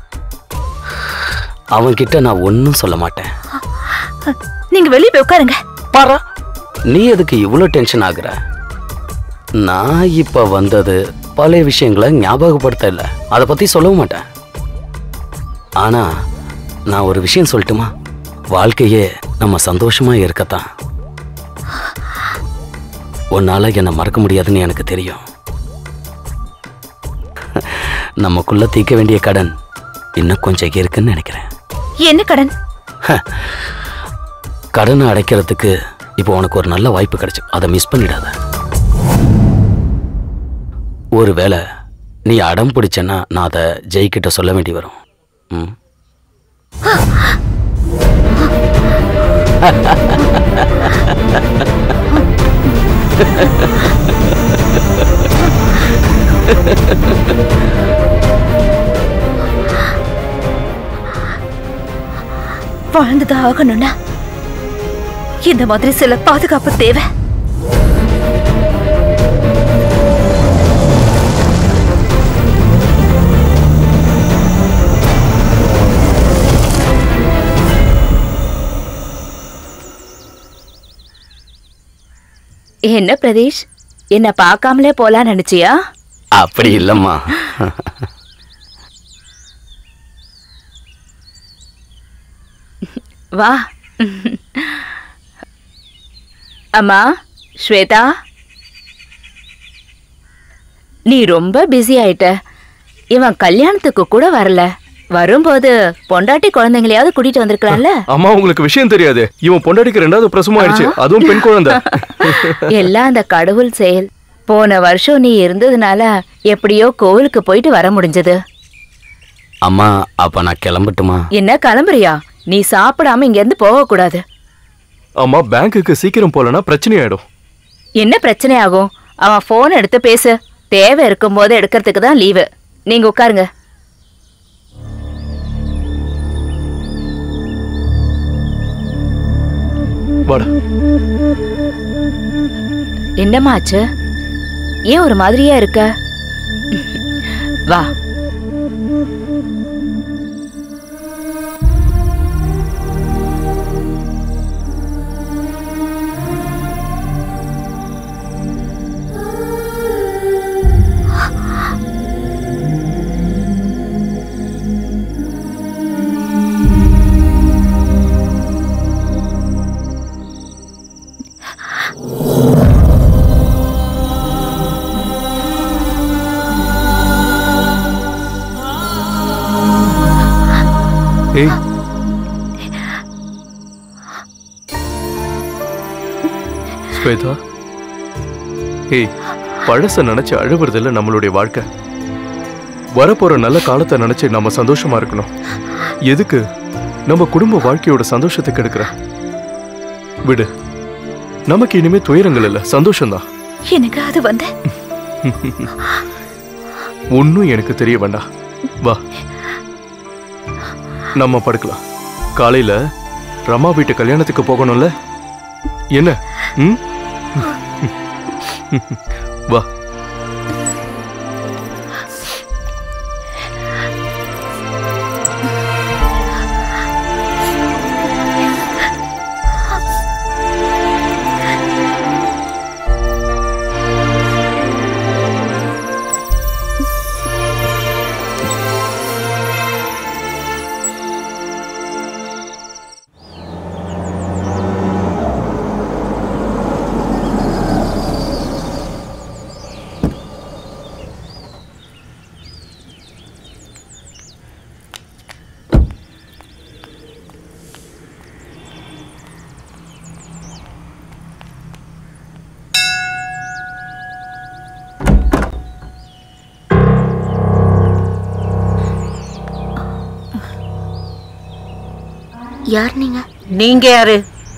[SPEAKER 1] அவன்கிட்ட நான் ஒன்றும் சொல்ல மாட்டேன்
[SPEAKER 6] நீங்க வெளியே போய் உட்காருங்க
[SPEAKER 1] பாரா நீ எதுக்கு இவ்வளோ டென்ஷன் ஆகுற நான் இப்ப வந்தது பழைய விஷயங்களை ஞாபகப்படுத்த இல்லை அதை பத்தி சொல்லவும் மாட்டேன் ஆனா நான் ஒரு விஷயம் சொல்லட்டுமா வாழ்க்கையே நம்ம சந்தோஷமா இருக்கத்தான் உன்னால என்னை மறக்க முடியாதுன்னு எனக்கு தெரியும் நமக்குள்ள தீர்க்க வேண்டிய கடன் இன்னும் கொஞ்சம் இருக்குன்னு நினைக்கிறேன்
[SPEAKER 6] என்ன கடன்
[SPEAKER 1] கடனை அடைக்கிறதுக்கு இப்போ உனக்கு ஒரு நல்ல வாய்ப்பு கிடைச்சு அதை மிஸ் பண்ணிடாத ஒருவேளை நீ அடம் பிடிச்சேன்னா நான் அதை ஜெய்கிட்ட சொல்ல வேண்டி வரும் ம்
[SPEAKER 6] வாழ்ந்துதான் ஆகணும்னா இந்த மாதிரி சில பாதுகாப்பு தேவை
[SPEAKER 3] என்ன பிரதீஷ் என்ன பார்க்காமலே போலாம் நினைச்சியா
[SPEAKER 1] அப்படி இல்லம்மா
[SPEAKER 3] வா அம்மா ஸ்வேதா நீ ரொம்ப பிஸி ஆயிட்ட இவன் கல்யாணத்துக்கு கூட வரல வரும்போது பொண்டாட்டி குழந்தைங்களையாவது கூட்டிட்டு வந்திருக்கலாம்ல
[SPEAKER 7] அம்மா உங்களுக்கு விஷயம் தெரியாது இவன் பொண்டாட்டிக்கு ரெண்டாவது பிரசவம் ஆயிடுச்சு அதுவும் பெண் குழந்தை
[SPEAKER 3] எல்லாம் அந்த கடவுள் செயல் போன வருஷம் நீ இருந்ததுனால எப்படியோ கோவிலுக்கு போயிட்டு வர முடிஞ்சது
[SPEAKER 1] அம்மா அப்ப நான் கிளம்பட்டுமா
[SPEAKER 3] என்ன கிளம்புறியா நீ சாப்பிடாம இங்க இருந்து போக கூடாது
[SPEAKER 7] அம்மா பேங்க்குக்கு சீக்கிரம் போலனா பிரச்சனை ஆயிடும்
[SPEAKER 3] என்ன பிரச்சனை ஆகும் அவன் போன் எடுத்து பேசு தேவை இருக்கும்போது எடுக்கிறதுக்கு தான் லீவு நீங்க உட்காருங்க
[SPEAKER 7] வாடா
[SPEAKER 3] என்னம்மா ஆச்சு ஏன் ஒரு மாதிரியா இருக்க வா
[SPEAKER 7] ஏய் ஸ்வேதா ஏய் பழச நினைச்சு அழுவுறதில்ல நம்மளுடைய வாழ்க்கை வரப்போற நல்ல காலத்தை நினைச்சு நம்ம சந்தோஷமா இருக்கணும் எதுக்கு நம்ம குடும்ப வாழ்க்கையோட சந்தோஷத்தை கெடுக்கிற விடு நமக்கு இனிமே துயரங்கள் இல்ல சந்தோஷம்தான்
[SPEAKER 6] எனக்கு அது வந்து
[SPEAKER 7] ஒன்னும் எனக்கு தெரிய வேண்டாம் வா நம்ம படுக்கலாம் காலையில ரமா வீட்டு கல்யாணத்துக்கு போகணும்ல என்ன ம் வா
[SPEAKER 5] யார் நீங்க
[SPEAKER 9] நீங்க யாரு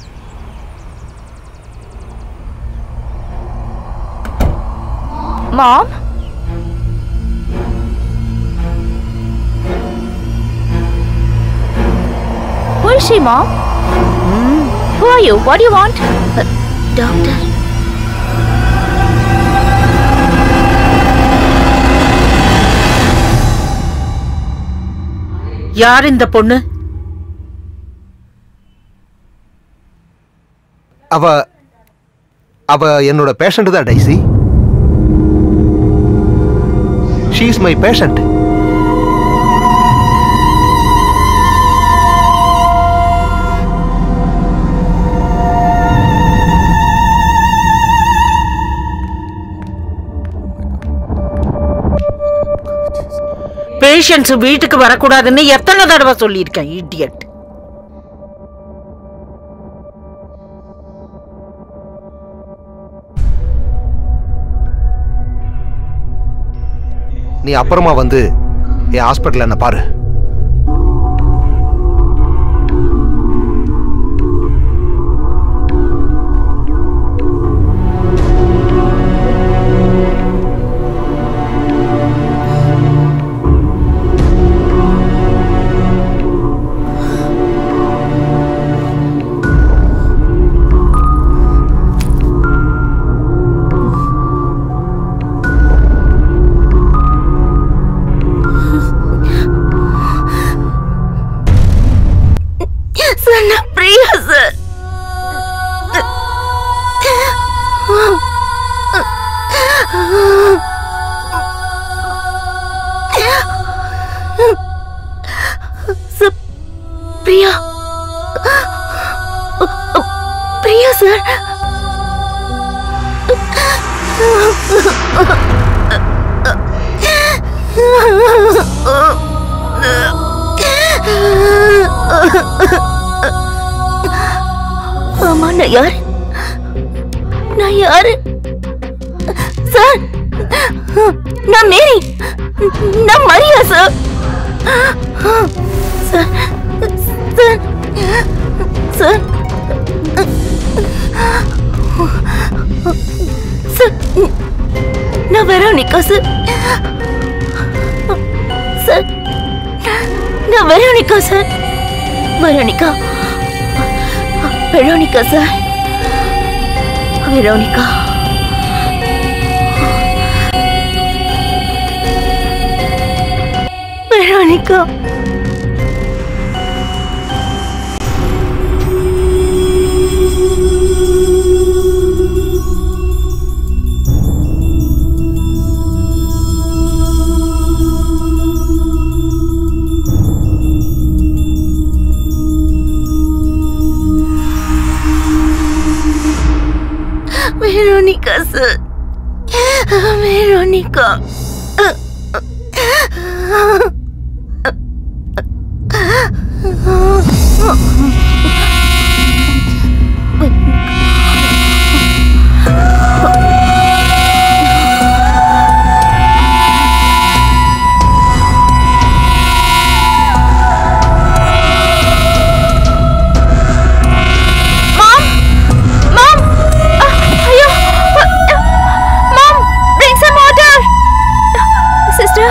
[SPEAKER 6] mom
[SPEAKER 3] Who is she, mom? Who are you? What do you want?
[SPEAKER 5] Doctor
[SPEAKER 9] யார் இந்த பொண்ணு
[SPEAKER 2] அவ அவ என்னோட பேஷண்ட் தான் Daisy she is my patient
[SPEAKER 9] patients வீட்டுக்கு வரக்கூடாதுன்னு எத்தனை தடவை சொல்லியிருக்கேன் இடியட்
[SPEAKER 2] நீ அப்புறமா வந்து என் ஹாஸ்பிட்டல் என்ன பாரு
[SPEAKER 5] பிரியா சார் ஆமா நான் யாரு நான் யாரு சார் நான் மேரி நான் Maria sir sir sir sir sir நான் வெரோனிகா சார் சார் நான் Veronica sir Veronica Veronica sir Veronica Veronica Veronica sir Veronica Mom! Mom! Uh, ஐயோ! Uh, Mom! Bring some water! Sister!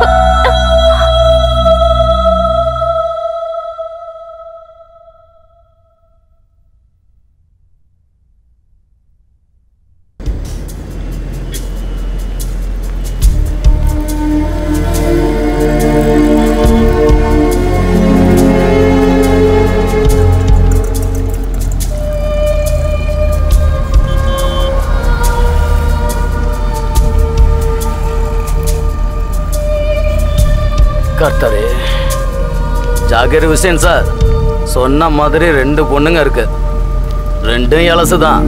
[SPEAKER 1] கர்த்தரே ஜாகிர் ஹுசேன் சார் சொன்ன மாதிரி ரெண்டு பொண்ணுங்க இருக்கு ரெண்டும் இலசு தான்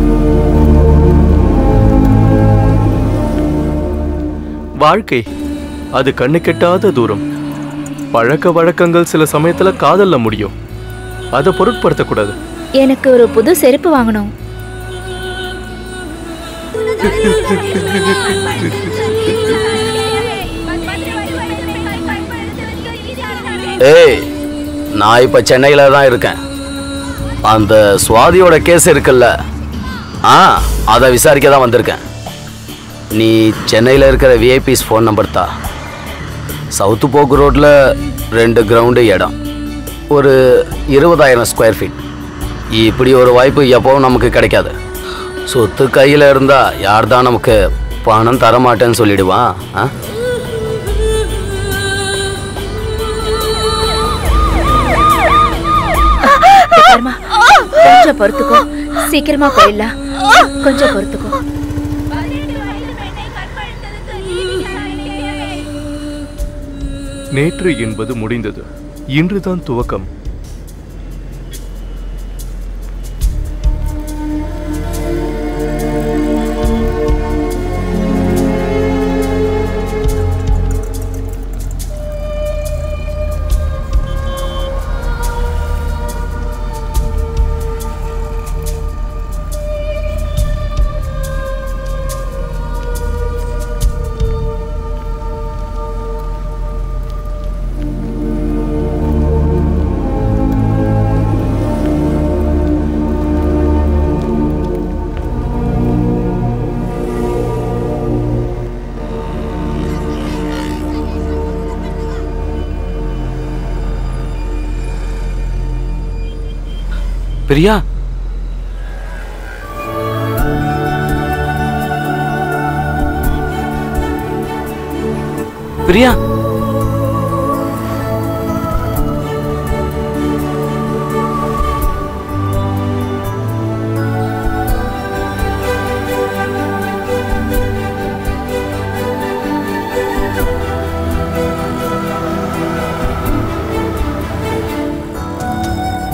[SPEAKER 7] வாழ்க்கை அது கண்ணு கெட்டாத தூரம் பழக்க வழக்கங்கள் சில சமயத்துல காதல்ல முடியும் அதை பொருட்படுத்தக்கூடாது
[SPEAKER 3] எனக்கு ஒரு புது செருப்பு வாங்கணும்
[SPEAKER 1] ஏய் நான் இப்ப சென்னையில தான் இருக்கேன் அந்த சுவாதியோட கேஸ் இருக்குல்ல ஆ அதை விசாரிக்க தான் வந்திருக்கேன் நீ சென்னையில் இருக்கிற விஐபிஸ் ஃபோன் நம்பர் தா சவுத்து போக்கு ரோட்டில் ரெண்டு கிரவுண்டு இடம் ஒரு இருபதாயிரம் ஸ்கொயர் ஃபீட் இப்படி ஒரு வாய்ப்பு எப்பவும் நமக்கு கிடைக்காது சொத்து கையில் இருந்தால் யார் தான் நமக்கு பணம் தர மாட்டேன்னு சொல்லிடுவான் ஆ
[SPEAKER 3] கர்மா கொஞ்சம் பொறுத்துக்கோ சீக்கிரமா போயிடலாம் கொஞ்சம் பொறுத்துக்கோ
[SPEAKER 7] நேற்று என்பது முடிந்தது இன்றுதான் துவக்கம்
[SPEAKER 1] பிரியா பிரியா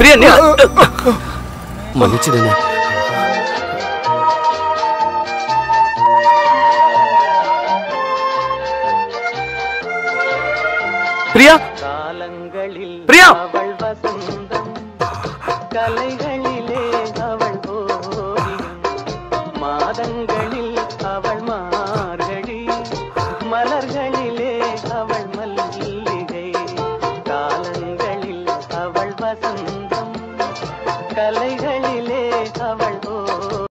[SPEAKER 1] பிரியா நீ மன்னிச்சிடுங்க பிரியா
[SPEAKER 4] காலங்களில்
[SPEAKER 1] பிரியா
[SPEAKER 4] அவள் வசந்தம் கலைகளிலே